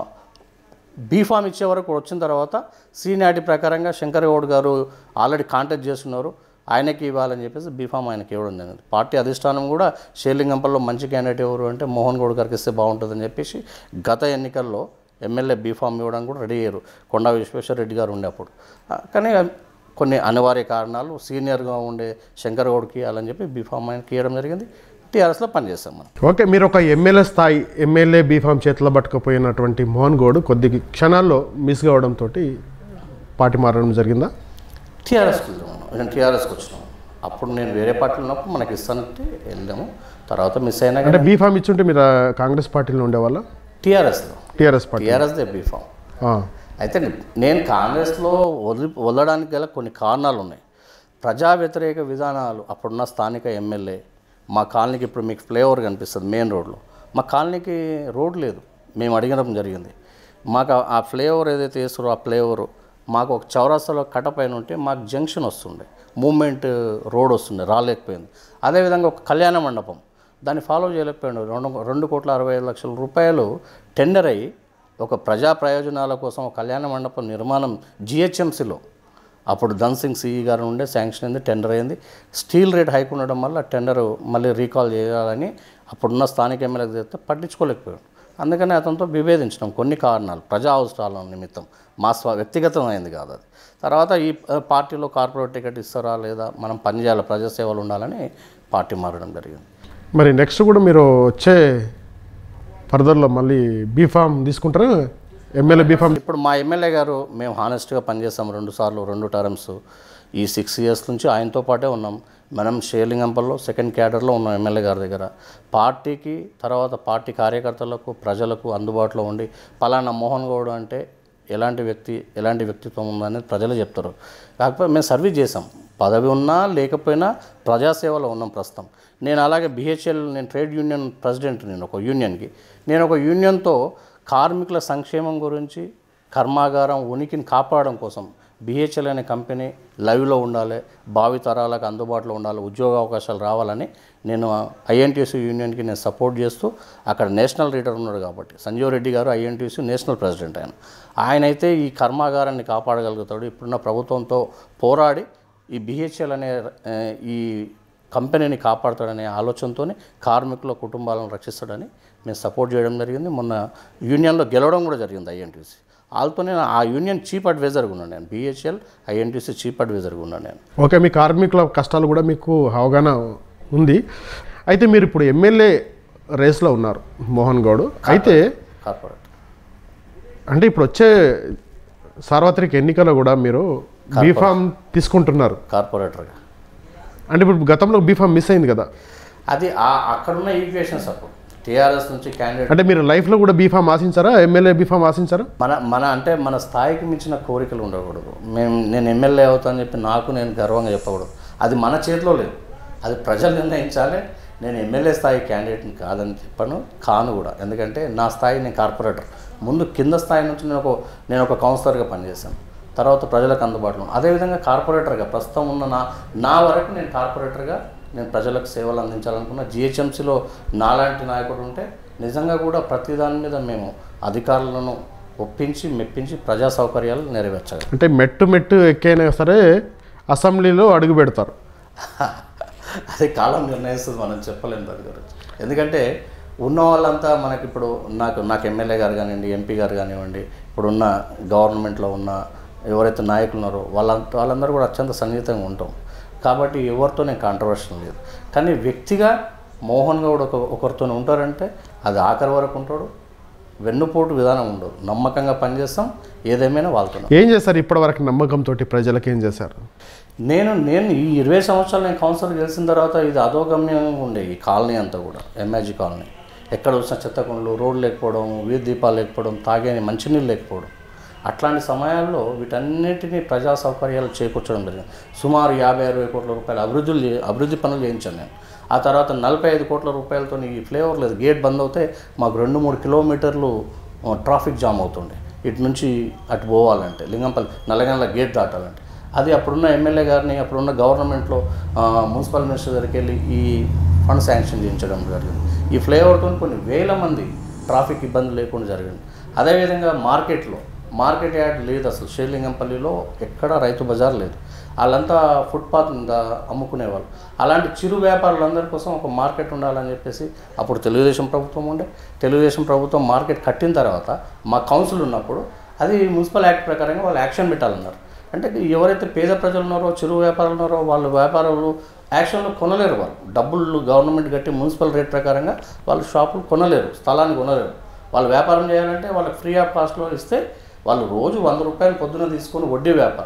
బీఫామ్ ఇచ్చే వరకు వచ్చిన తర్వాత సీనియారిటీ ప్రకారంగా శంకర్ గౌడ్ గారు ఆల్రెడీ కాంటాక్ట్ చేస్తున్నారు ఆయనకి ఇవ్వాలని చెప్పేసి బీఫామ్ ఆయనకి ఇవ్వడం జరిగింది పార్టీ అధిష్టానం కూడా షేర్లింగంపల్లో మంచి క్యాండిడేట్ ఎవరు అంటే మోహన్ గౌడ్ గారికి ఇస్తే బాగుంటుందని చెప్పేసి గత ఎన్నికల్లో ఎమ్మెల్యే బీఫామ్ ఇవ్వడానికి కూడా రెడీ అయ్యారు కొండా విశ్వేశ్వర రెడ్డి గారు ఉండే అప్పుడు ఆ, కానీ కొన్ని అనివార్య కారణాలు సీనియర్గా ఉండే శంకర్ గౌడ్కి ఇవ్వాలని చెప్పి బీఫామ్ ఆయనకి ఇవ్వడం జరిగింది టీఆర్ఎస్లో పనిచేస్తాం మనం ఓకే మీరు ఒక ఎమ్మెల్యే స్థాయి ఎమ్మెల్యే బీఫామ్ చేతిలో పట్టుకుపోయినటువంటి మోహన్ గౌడ్ కొద్ది క్షణాల్లో మిస్ కావడంతో పార్టీ మారడం జరిగిందా టీఆర్ఎస్కి నేను టీఆర్ఎస్కి వచ్చినాం అప్పుడు నేను వేరే పార్టీలో ఉన్నప్పుడు మనకి ఇస్తానంటే వెళ్ళాము తర్వాత మిస్ అయినా అంటే బీఫామ్ ఇచ్చుంటే మీరు ఆ కాంగ్రెస్ పార్టీలో ఉండేవాళ్ళ టీఆర్ఎస్లో టీఆర్ఎస్ పార్టీ టీఆర్ఎస్దే బీఫామ్ ఆ. అయితే నేను కాంగ్రెస్లో వదిలి వదలడానికి గల కొన్ని కారణాలు ఉన్నాయి ప్రజా వ్యతిరేక విధానాలు అప్పుడున్న స్థానిక ఎమ్మెల్యే మా కాలనీకి ఇప్పుడు మీకు ఫ్లేఓవర్ కనిపిస్తుంది మెయిన్ రోడ్లో మా కాలనీకి రోడ్ లేదు మేము అడిగడం జరిగింది మాకు ఆ- ఆ ఫ్లేఓవర్ ఏదైతే వేస్తారో ఆ ఫ్లేఓవర్ మాకు ఒక చౌరస్తాలో కట్ట పైన ఉంటే మాకు జంక్షన్ వస్తుండే మూమెంట్ రోడ్ వస్తుండే రాలేకపోయింది అదేవిధంగా ఒక కళ్యాణ మండపం దాన్ని ఫాలో చేయలేకపోయాడు రెండు రెండు కోట్ల అరవై ఐదు లక్షల రూపాయలు టెండర్ అయ్యి ఒక ప్రజా ప్రయోజనాల కోసం ఒక కళ్యాణ మండపం నిర్మాణం జిహెచ్ఎంసీలో అప్పుడు ధన్ సింగ్ సిఈ గారు ఉండే శాంక్షన్ అయింది టెండర్ అయింది స్టీల్ రేట్ హైక్ ఉండడం వల్ల టెండర్ మళ్ళీ రీకాల్ చేయాలని అప్పుడున్న స్థానిక ఎమ్మెల్యేకి చెప్తే పట్టించుకోలేకపోయాడు అందుకని అతనితో విభేదించడం కొన్ని కారణాలు ప్రజా అవసరాల నిమిత్తం మా స్వ వ్యక్తిగతమైంది కాదు అది తర్వాత ఈ ఆ, పార్టీలో కార్పొరేట్ టికెట్ ఇస్తారా లేదా మనం పనిచేయాలి ప్రజాసేవలు ఉండాలని పార్టీ మారడం జరిగింది మరి నెక్స్ట్ కూడా మీరు వచ్చే ఫర్దర్లో మళ్ళీ బీఫామ్ తీసుకుంటారా ఎమ్మెల్యే బీఫామ్ ఇప్పుడు మా ఎమ్మెల్యే గారు మేము హానెస్ట్గా పనిచేస్తాం రెండు సార్లు రెండు టర్మ్స్ ఈ సిక్స్ ఇయర్స్ నుంచి ఆయనతో పాటే ఉన్నాం మనం షేర్లింగంపల్లో సెకండ్ క్యాడర్లో ఉన్నాం ఎమ్మెల్యే గారి దగ్గర పార్టీకి తర్వాత పార్టీ కార్యకర్తలకు ప్రజలకు అందుబాటులో ఉండి పలానా మోహన్ గౌడ్ అంటే ఎలాంటి వ్యక్తి ఎలాంటి వ్యక్తిత్వం ఉందనేది ప్రజలు చెప్తారు కాకపోతే మేము సర్వీస్ చేసాం పదవి ఉన్నా లేకపోయినా ప్రజాసేవలో ఉన్నాం ప్రస్తుతం నేను అలాగే బిహెచ్ఎల్ నేను ట్రేడ్ యూనియన్ ప్రెసిడెంట్ నేను ఒక యూనియన్కి నేను ఒక యూనియన్తో కార్మికుల సంక్షేమం గురించి కర్మాగారం ఉనికిని కాపాడడం కోసం బిహెచ్ఎల్ అనే కంపెనీ లైవ్లో ఉండాలి భావి తరాలకు అందుబాటులో ఉండాలి ఉద్యోగ అవకాశాలు రావాలని నేను ఐఎన్టీసీ యూనియన్కి నేను సపోర్ట్ చేస్తూ అక్కడ నేషనల్ లీడర్ ఉన్నాడు కాబట్టి సంజీవ్ రెడ్డి గారు ఐఎన్టీసీ నేషనల్ ప్రెసిడెంట్ ఆయన ఆయన అయితే ఈ కర్మాగారాన్ని కాపాడగలుగుతాడు ఇప్పుడున్న ప్రభుత్వంతో పోరాడి ఈ బిహెచ్ఎల్ అనే ఆ, ఈ కంపెనీని కాపాడుతాడనే ఆలోచనతో కార్మికుల కుటుంబాలను రక్షిస్తాడని మేము సపోర్ట్ చేయడం జరిగింది మొన్న యూనియన్లో గెలవడం కూడా జరిగింది ఐఎన్టీసీ వాళ్ళతో నేను ఆ యూనియన్ చీఫ్ అడ్వైజర్గా ఉన్నాను నేను బిహెచ్ఎల్ ఐఎన్టీసీ చీఫ్ అడ్వైజర్గా ఉన్నాను నేను ఓకే మీ కార్మికుల కష్టాలు కూడా మీకు అవగాహన ఉంది అయితే మీరు ఇప్పుడు ఎమ్మెల్యే రేస్లో ఉన్నారు మోహన్ గౌడ్ అయితే కార్పొరేట్ అంటే ఇప్పుడు వచ్చే సార్వత్రిక ఎన్నికల్లో కూడా మీరు బీఫామ్ తీసుకుంటున్నారు కార్పొరేటర్గా అంటే ఇప్పుడు గతంలో బీఫామ్ మిస్ అయింది కదా అది ఆ అక్కడున్న ఈక్వేషన్స్ అప్పుడు టీఆర్ఎస్ నుంచి క్యాండిడేట్ అంటే మీరు లైఫ్లో కూడా బీఫామ్ ఆశించారా ఎమ్మెల్యే బీఫామ్ ఆశించారా మన మన అంటే మన స్థాయికి మించిన కోరికలు ఉండకూడదు మేము నేను ఎమ్మెల్యే అవుతానని చెప్పి నాకు నేను గర్వంగా చెప్పకూడదు అది మన చేతిలో లేదు అది ప్రజలు నిర్ణయించాలి నేను ఎమ్మెల్యే స్థాయి క్యాండిడేట్ని కాదని చెప్పను కాను కూడా ఎందుకంటే నా స్థాయి నేను కార్పొరేటర్ ముందు కింద స్థాయి నుంచి నేను ఒక నేను ఒక కౌన్సిలర్గా పనిచేశాను తర్వాత ప్రజలకు అందుబాటులో అదేవిధంగా కార్పొరేటర్గా ప్రస్తుతం ఉన్న నా నా వరకు నేను కార్పొరేటర్గా నేను ప్రజలకు సేవలు అందించాలనుకున్న జిహెచ్ఎంసీలో నాలాంటి నాయకుడు ఉంటే నిజంగా కూడా ప్రతి దాని మీద మేము అధికారులను ఒప్పించి మెప్పించి ప్రజా సౌకర్యాలు నెరవేర్చాలి అంటే మెట్టు మెట్టు ఎక్కైనా సరే అసెంబ్లీలో అడుగు పెడతారు అది కాలం నిర్ణయిస్తుంది మనం చెప్పలేము దాని గురించి ఎందుకంటే ఉన్న వాళ్ళంతా మనకి ఇప్పుడు నాకు నాకు ఎమ్మెల్యే గారు కానివ్వండి ఎంపీ గారు కానివ్వండి ఇప్పుడున్న గవర్నమెంట్లో ఉన్న ఎవరైతే నాయకులు ఉన్నారో వాళ్ళంతా వాళ్ళందరూ కూడా అత్యంత సన్నిహితంగా ఉంటాం కాబట్టి ఎవరితో నేను కాంట్రవర్షన్ లేదు కానీ వ్యక్తిగా మోహన్ గౌడ్ ఒక ఒకరితో ఉంటారంటే అది ఆఖరి వరకు ఉంటాడు వెన్నుపోటు విధానం ఉండదు నమ్మకంగా పనిచేస్తాం ఏదేమైనా వాళ్ళతో ఏం చేస్తారు ఇప్పటివరకు నమ్మకంతో ప్రజలకు ఏం చేశారు నేను నేను ఈ ఇరవై సంవత్సరాలు నేను కౌన్సిలర్ గెలిచిన తర్వాత ఇది అధోగమ్యంగా ఉండే ఈ కాలనీ అంతా కూడా ఎంఐజీ కాలనీ ఎక్కడ వచ్చిన చెత్త కుండలు రోడ్లు లేకపోవడం వీధి దీపాలు లేకపోవడం తాగే మంచినీళ్ళు లేకపోవడం అట్లాంటి సమయాల్లో వీటన్నిటినీ ప్రజా సౌకర్యాలు చేకూర్చడం జరిగింది సుమారు యాభై అరవై కోట్ల రూపాయల అభివృద్ధులు చే- అభివృద్ధి పనులు చేయించాను నేను ఆ తర్వాత నలభై ఐదు కోట్ల రూపాయలతో ఈ ఫ్లేవర్ లేదు గేట్ బంద్ అవుతే మాకు రెండు మూడు కిలోమీటర్లు ఆ, ట్రాఫిక్ జామ్ అవుతుండే ఇటు నుంచి అటు పోవాలంటే లింగంపల్లి నల్లగండ్ల గేట్ దాటాలంటే అది అప్పుడున్న ఎమ్మెల్యే గారిని అప్పుడున్న గవర్నమెంట్లో ఆ, మున్సిపల్ మినిస్టర్ దగ్గరికి వెళ్ళి ఈ ఫండ్ శాంక్షన్ చేయించడం జరిగింది ఈ ఫ్లేవర్తో కొన్ని వేల మంది ట్రాఫిక్ ఇబ్బంది లేకుండా జరిగింది అదేవిధంగా మార్కెట్లో మార్కెట్ యార్డ్ లేదు అసలు షేర్లింగంపల్లిలో ఎక్కడా రైతు బజార్ లేదు వాళ్ళంతా ఫుట్పాత్ మీద అమ్ముకునేవాళ్ళు అలాంటి చిరు వ్యాపారులందరి కోసం ఒక మార్కెట్ ఉండాలని చెప్పేసి అప్పుడు తెలుగుదేశం ప్రభుత్వం ఉండే తెలుగుదేశం ప్రభుత్వం మార్కెట్ కట్టిన తర్వాత మా కౌన్సిల్ ఉన్నప్పుడు అది మున్సిపల్ యాక్ట్ ప్రకారంగా వాళ్ళు యాక్షన్ పెట్టాలన్నారు అంటే ఎవరైతే పేద ప్రజలు ఉన్నారో చిరు వ్యాపారులు ఉన్నారో వాళ్ళ వ్యాపారాలు యాక్షన్లో కొనలేరు వాళ్ళు డబ్బులు గవర్నమెంట్ కట్టి మున్సిపల్ రేట్ ప్రకారంగా వాళ్ళు షాపులు కొనలేరు స్థలాన్ని కొనలేరు వాళ్ళు వ్యాపారం చేయాలంటే వాళ్ళకి ఫ్రీ ఆఫ్ కాస్ట్లో ఇస్తే వాళ్ళు రోజు వంద రూపాయలు పొద్దున తీసుకొని వడ్డీ వ్యాపారం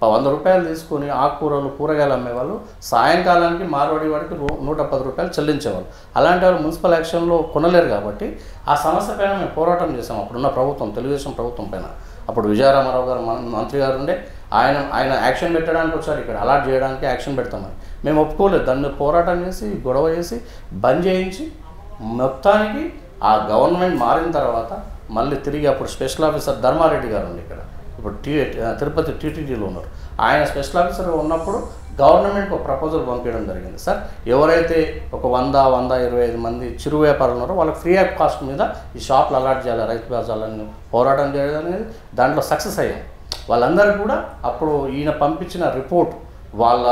ప- వంద రూపాయలు తీసుకొని ఆకుకూరలు కూరగాయలు అమ్మేవాళ్ళు సాయంకాలానికి మార్వాడి వాడికి రూ- నూట పది రూపాయలు చెల్లించేవాళ్ళు అలాంటి వాళ్ళు మున్సిపల్ యాక్షన్లో కొనలేరు కాబట్టి ఆ సమస్య పైన మేము పోరాటం చేసాం అప్పుడున్న ప్రభుత్వం తెలుగుదేశం ప్రభుత్వం పైన అప్పుడు విజయరామారావు గారు మన మంత్రి గారు ఉండే ఆయన ఆయన యాక్షన్ పెట్టడానికి వచ్చారు ఇక్కడ అలాట్ చేయడానికి యాక్షన్ పెడతామని మేము ఒప్పుకోలేదు దాన్ని పోరాటం చేసి గొడవ చేసి బంద్ చేయించి మొత్తానికి ఆ గవర్నమెంట్ మారిన తర్వాత మళ్ళీ తిరిగి అప్పుడు స్పెషల్ ఆఫీసర్ ధర్మారెడ్డి గారు ఉండి ఇక్కడ ఇప్పుడు టీ తిరుపతి టీటీడీలో ఉన్నారు ఆయన స్పెషల్ ఆఫీసర్గా ఉన్నప్పుడు గవర్నమెంట్ ఒక ప్రపోజల్ పంపించడం జరిగింది సార్ ఎవరైతే ఒక వంద వంద ఇరవై ఐదు మంది చిరు వ్యాపారులు ఉన్నారో వాళ్ళకి ఫ్రీ ఆఫ్ కాస్ట్ మీద ఈ షాప్లు అలాట్ చేయాలి రైతు బజార్లను పోరాటం చేయడం అనేది దాంట్లో సక్సెస్ అయ్యాం వాళ్ళందరూ కూడా అప్పుడు ఈయన పంపించిన రిపోర్ట్ వాళ్ళ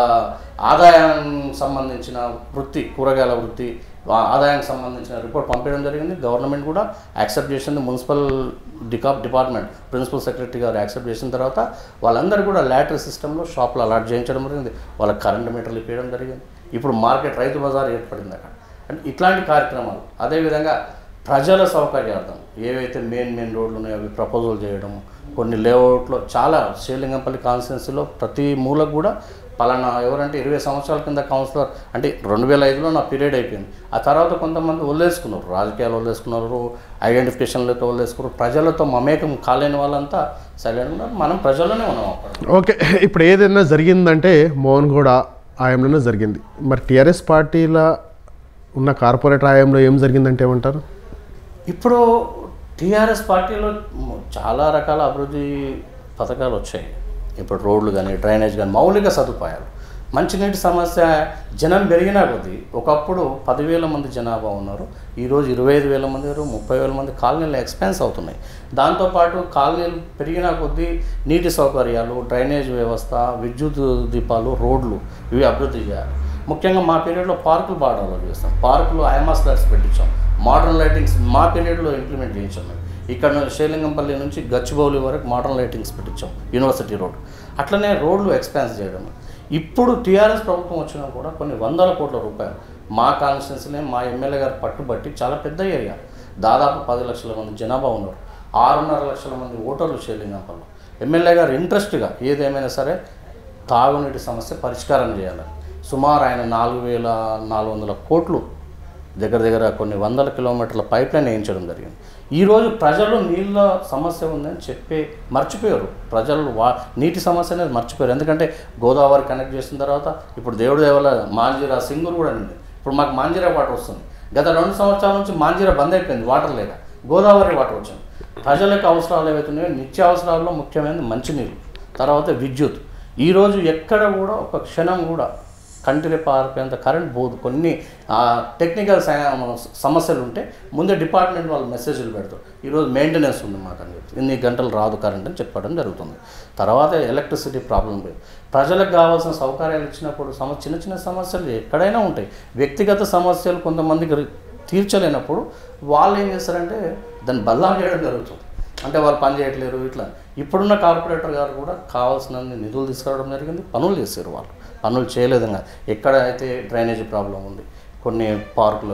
ఆదాయానికి సంబంధించిన వృత్తి కూరగాయల వృత్తి ఆ- ఆదాయానికి సంబంధించిన రిపోర్ట్ పంపించడం జరిగింది గవర్నమెంట్ కూడా యాక్సెప్ట్ చేసింది మున్సిపల్ డికా డిపార్ట్మెంట్ ప్రిన్సిపల్ సెక్రటరీ గారు యాక్సెప్ట్ చేసిన తర్వాత వాళ్ళందరూ కూడా లాటరీ సిస్టంలో షాప్లో అలాట్ చేయించడం జరిగింది వాళ్ళకి కరెంట్ మీటర్లు ఇప్పించడం జరిగింది ఇప్పుడు మార్కెట్ రైతు బజార్ ఏర్పడింది అక్కడ అంటే ఇట్లాంటి కార్యక్రమాలు అదేవిధంగా ప్రజల సౌకర్యార్థం ఏవైతే మెయిన్ మెయిన్ రోడ్లు ఉన్నాయో అవి ప్రపోజల్ చేయడం కొన్ని లేఅవుట్లో చాలా శ్రీలింగంపల్లి కాన్స్టిట్యున్సీలో ప్రతి మూలకు కూడా పలానా ఎవరంటే ఇరవై సంవత్సరాల కింద కౌన్సిలర్ అంటే రెండు వేల ఐదులో నా పీరియడ్ అయిపోయింది ఆ తర్వాత కొంతమంది వదిలేసుకున్నారు రాజకీయాలు వదిలేసుకున్నారు ఐడెంటిఫికేషన్లతో వదిలేసుకున్నారు ప్రజలతో మమేకం కాలేని వాళ్ళంతా సైలెంట్ ఉన్నారు మనం ప్రజల్లోనే ఉన్నాం అప్పుడు ఓకే ఇప్పుడు ఏదైనా జరిగిందంటే మోహన్ కూడా ఆయంలోనే జరిగింది మరి టీఆర్ఎస్ పార్టీల ఉన్న కార్పొరేటర్ ఆయంలో ఏం జరిగిందంటే ఏమంటారు ఇప్పుడు టీఆర్ఎస్ పార్టీలో మ- చాలా రకాల అభివృద్ధి పథకాలు వచ్చాయి ఇప్పుడు రోడ్లు కానీ డ్రైనేజ్ కానీ మౌలిక సదుపాయాలు మంచినీటి సమస్య జనం పెరిగినా కొద్దీ ఒకప్పుడు పదివేల మంది జనాభా ఉన్నారు ఈరోజు ఇరవై ఐదు వేల మంది ఉన్నారు, ముప్పై వేల మంది కాలనీలు ఎక్స్పెన్స్ అవుతున్నాయి దాంతోపాటు కాలనీలు పెరిగినా కొద్దీ నీటి సౌకర్యాలు డ్రైనేజ్ వ్యవస్థ విద్యుత్ దీపాలు రోడ్లు ఇవి అభివృద్ధి చేయాలి ముఖ్యంగా మా పీరియడ్లో పార్కులు బాగా డెవలప్ చేస్తాం పార్కులు ఐమాస్ లైట్స్ పెట్టించాం మోడర్న్ లైటింగ్స్ మా పీరియడ్లో ఇంప్లిమెంట్ చేయించాం మేము ఇక్కడ నుంచి శ్రీలింగంపల్లి నుంచి గచ్చిబౌలి వరకు మోడర్న్ లైటింగ్స్ పెట్టించాం యూనివర్సిటీ రోడ్ అట్లనే రోడ్లు ఎక్స్పాన్స్ చేయడం ఇప్పుడు టీఆర్ఎస్ ప్రభుత్వం వచ్చినా కూడా కొన్ని వందల కోట్ల రూపాయలు మా కాన్స్టిట్యున్సీనే మా ఎమ్మెల్యే గారు పట్టుబట్టి చాలా పెద్ద ఏరియా దాదాపు పది లక్షల మంది జనాభా ఉన్నారు ఆరున్నర లక్షల మంది ఓటర్లు శ్రీలింగంపల్లి ఎమ్మెల్యే గారు ఇంట్రెస్ట్గా ఏదేమైనా సరే తాగునీటి సమస్య పరిష్కారం చేయాలి సుమారు ఆయన నాలుగు వేల నాలుగు వందల కోట్లు దగ్గర దగ్గర కొన్ని వందల కిలోమీటర్ల పైప్ లైన్ వేయించడం జరిగింది ఈరోజు ప్రజలు నీళ్ళ సమస్య ఉందని చెప్పి మర్చిపోయారు ప్రజలు వా నీటి సమస్య అనేది మర్చిపోయారు ఎందుకంటే గోదావరి కనెక్ట్ చేసిన తర్వాత ఇప్పుడు దేవుడి దేవల మాంజీరా సింగూరు కూడా ఉంది ఇప్పుడు మాకు మాంజీరా వాటర్ వస్తుంది గత రెండు సంవత్సరాల నుంచి మాంజీరా బంద్ అయిపోయింది వాటర్ లేక గోదావరి వాటర్ వచ్చింది ప్రజలకు అవసరాలు ఏవైతున్నాయో నిత్య అవసరాల్లో ముఖ్యమైనది మంచినీరు తర్వాత విద్యుత్ ఈరోజు ఎక్కడ కూడా ఒక క్షణం కూడా కంటిని పారిపోయేంత కరెంట్ పోదు కొన్ని టెక్నికల్ సమస్యలు ఉంటే ముందే డిపార్ట్మెంట్ వాళ్ళు మెసేజ్లు పెడతారు ఈరోజు మెయింటెనెన్స్ ఉంది మాకు అని చెప్పి ఇన్ని గంటలు రాదు కరెంట్ అని చెప్పడం జరుగుతుంది తర్వాత ఎలక్ట్రిసిటీ ప్రాబ్లం లేదు ప్రజలకు కావాల్సిన సౌకర్యాలు ఇచ్చినప్పుడు సమ చిన్న చిన్న సమస్యలు ఎక్కడైనా ఉంటాయి వ్యక్తిగత సమస్యలు కొంతమందికి రి- తీర్చలేనప్పుడు వాళ్ళు ఏం చేస్తారంటే దాన్ని బల్లా చేయడం జరుగుతుంది అంటే వాళ్ళు పని చేయట్లేరు ఇట్లా ఇప్పుడున్న కార్పొరేటర్ గారు కూడా కావాల్సినన్ని నిధులు తీసుకురావడం జరిగింది పనులు చేశారు వాళ్ళు పనులు చేయలేదు ఇంకా ఎక్కడ అయితే డ్రైనేజీ ప్రాబ్లం ఉంది కొన్ని పార్కులు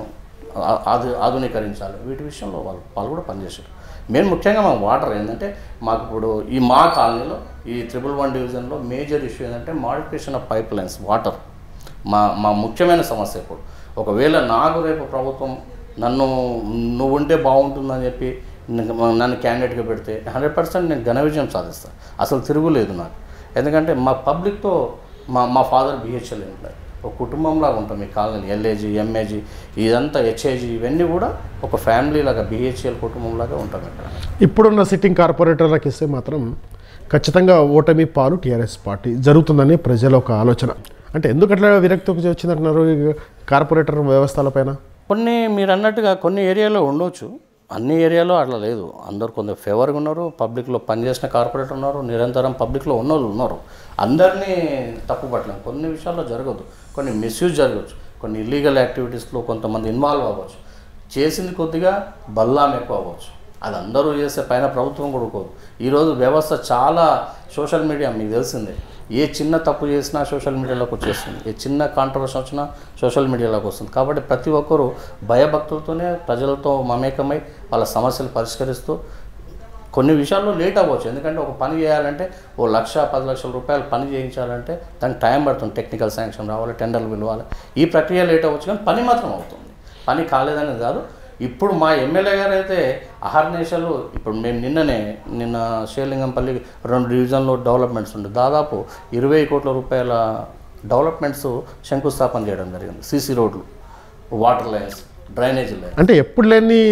ఆ, ఆధు ఆధునీకరించాలి వీటి విషయంలో వాళ్ళు వాళ్ళు కూడా పనిచేశారు మేము ముఖ్యంగా మా వాటర్ ఏంటంటే మాకు ఇప్పుడు ఈ మా కాలనీలో ఈ త్రిబుల్ వన్ డివిజన్లో మేజర్ ఇష్యూ ఏంటంటే modification of pipelines water మా మా ముఖ్యమైన సమస్య ఇప్పుడు ఒకవేళ నాకు రేపు ప్రభుత్వం నన్ను నువ్వు ఉంటే బాగుంటుందని చెప్పి నన్ను- నన్ను క్యాండిడేట్గా పెడితే హండ్రెడ్ పర్సెంట్ నేను ఘన విజయం సాధిస్తాను అసలు తిరుగులేదు నాకు ఎందుకంటే మా పబ్లిక్తో మా మా ఫాదర్ బిహెచ్ఎల్ ఎంప్లాయ్ ఒక కుటుంబంలాగా ఉంటాం ఈ కాలనీ ఎల్ఏజీ ఎంఏజీ ఇదంతా హెచ్ఏజీ ఇవన్నీ కూడా ఒక ఫ్యామిలీ లాగా బిహెచ్ఎల్ కుటుంబంలాగా ఉంటాం ఇక్కడ ఇప్పుడున్న సిట్టింగ్ కార్పొరేటర్లకు ఇస్తే మాత్రం ఖచ్చితంగా ఓటమి పాలు టీఆర్ఎస్ పార్టీ జరుగుతుందని ప్రజల ఒక ఆలోచన అంటే ఎందుకు అట్లా విరక్తి వచ్చిందంటున్నారు ఈ కార్పొరేటర్ వ్యవస్థలపైన కొన్ని మీరు అన్నట్టుగా కొన్ని ఏరియాలో ఉండొచ్చు అన్ని ఏరియాలో అట్లా లేదు అందరు కొందరు ఫేవర్గా ఉన్నారు పబ్లిక్లో పనిచేసిన కార్పొరేటర్ ఉన్నారు నిరంతరం పబ్లిక్లో ఉన్నోళ్ళు ఉన్నారు అందరినీ తప్పు పట్టలేం కొన్ని విషయాల్లో జరగదు కొన్ని మిస్యూజ్ జరగవచ్చు కొన్ని ఇల్లీగల్ యాక్టివిటీస్లో కొంతమంది ఇన్వాల్వ్ అవ్వచ్చు చేసింది కొద్దిగా బల్లాం ఎక్కువ అవ్వచ్చు అది అందరూ చేసే పైన ప్రభుత్వం కూడా ఊరుకోదు ఈరోజు వ్యవస్థ చాలా సోషల్ మీడియా మీకు తెలిసిందే ఏ చిన్న తప్పు చేసినా సోషల్ మీడియాలోకి వచ్చేస్తుంది ఏ చిన్న కాంట్రవర్సీ వచ్చినా సోషల్ మీడియాలోకి వస్తుంది కాబట్టి ప్రతి ఒక్కరూ భయభక్తులతోనే ప్రజలతో మమేకమై వాళ్ళ సమస్యలు పరిష్కరిస్తూ కొన్ని విషయాల్లో లేట్ అవ్వచ్చు ఎందుకంటే ఒక పని చేయాలంటే ఓ లక్ష పది లక్షల రూపాయలు పని చేయించాలంటే దానికి టైం పడుతుంది టెక్నికల్ శాంక్షన్ రావాలి టెండర్లు పిలవాలి ఈ ప్రక్రియ లేట్ అవ్వచ్చు కానీ పని మాత్రం అవుతుంది పని కాలేదనేది కాదు ఇప్పుడు మా ఎమ్మెల్యే గారు అయితే అహర్నిశలు ఇప్పుడు మేము నిన్ననే నిన్న శ్రీలింగంపల్లి రెండు డివిజన్లో డెవలప్మెంట్స్ ఉండే దాదాపు ఇరవై కోట్ల రూపాయల డెవలప్మెంట్స్ శంకుస్థాపన చేయడం జరిగింది సీసీ రోడ్లు వాటర్ లైన్స్ డ్రైనేజ్ లైన్స్ అంటే ఎప్పుడు లేని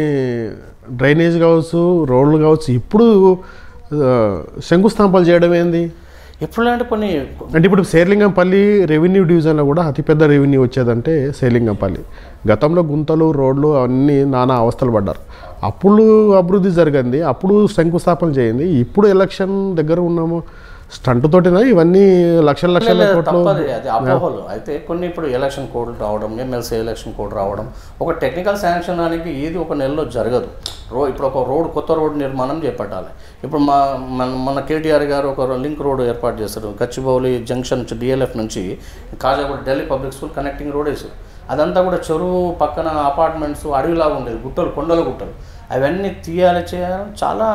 డ్రైనేజ్ కావచ్చు రోడ్లు కావచ్చు ఇప్పుడు ఆ, శంకుస్థాపనలు చేయడం ఏంది ఎప్పుడు అంటే కొన్ని అంటే ఇప్పుడు శేర్లింగంపల్లి రెవెన్యూ డివిజన్లో కూడా అతిపెద్ద రెవెన్యూ వచ్చేదంటే శేర్లింగంపల్లి గతంలో గుంతలు రోడ్లు అవన్నీ నానా అవస్థలు పడ్డారు అప్పుడు అభివృద్ధి జరిగింది అప్పుడు శంకుస్థాపన చేయండి ఇప్పుడు ఎలక్షన్ దగ్గర ఉన్నాము స్టంట్ తోటినా ఇవన్నీ లక్షల లక్షల లేదు, కోట్లు తప్పది అది అపోహలు అయితే కొన్ని ఇప్పుడు ఎలక్షన్ కోడ్లు రావడం ఎమ్మెల్సీ ఎలక్షన్ కోడ్ రావడం ఒక టెక్నికల్ శాంక్షన్ అనేది ఏది ఒక నెలలో జరగదు రో ఇప్పుడు ఒక రోడ్ కొత్త రోడ్ నిర్మాణం చేపట్టాలి ఇప్పుడు మా మన మన కేటీఆర్ గారు ఒక లింక్ రోడ్ ఏర్పాటు చేశారు గచ్చిబౌలి జంక్షన్ నుంచి డిఎల్ఎఫ్ నుంచి Khajaguda Delhi public school connecting road వేసారు అదంతా కూడా చెరువు పక్కన అపార్ట్మెంట్స్ అడవిలాగా ఉండేది గుట్టలు కొండల గుట్టలు అవన్నీ తీయాలి చేయాలి చాలా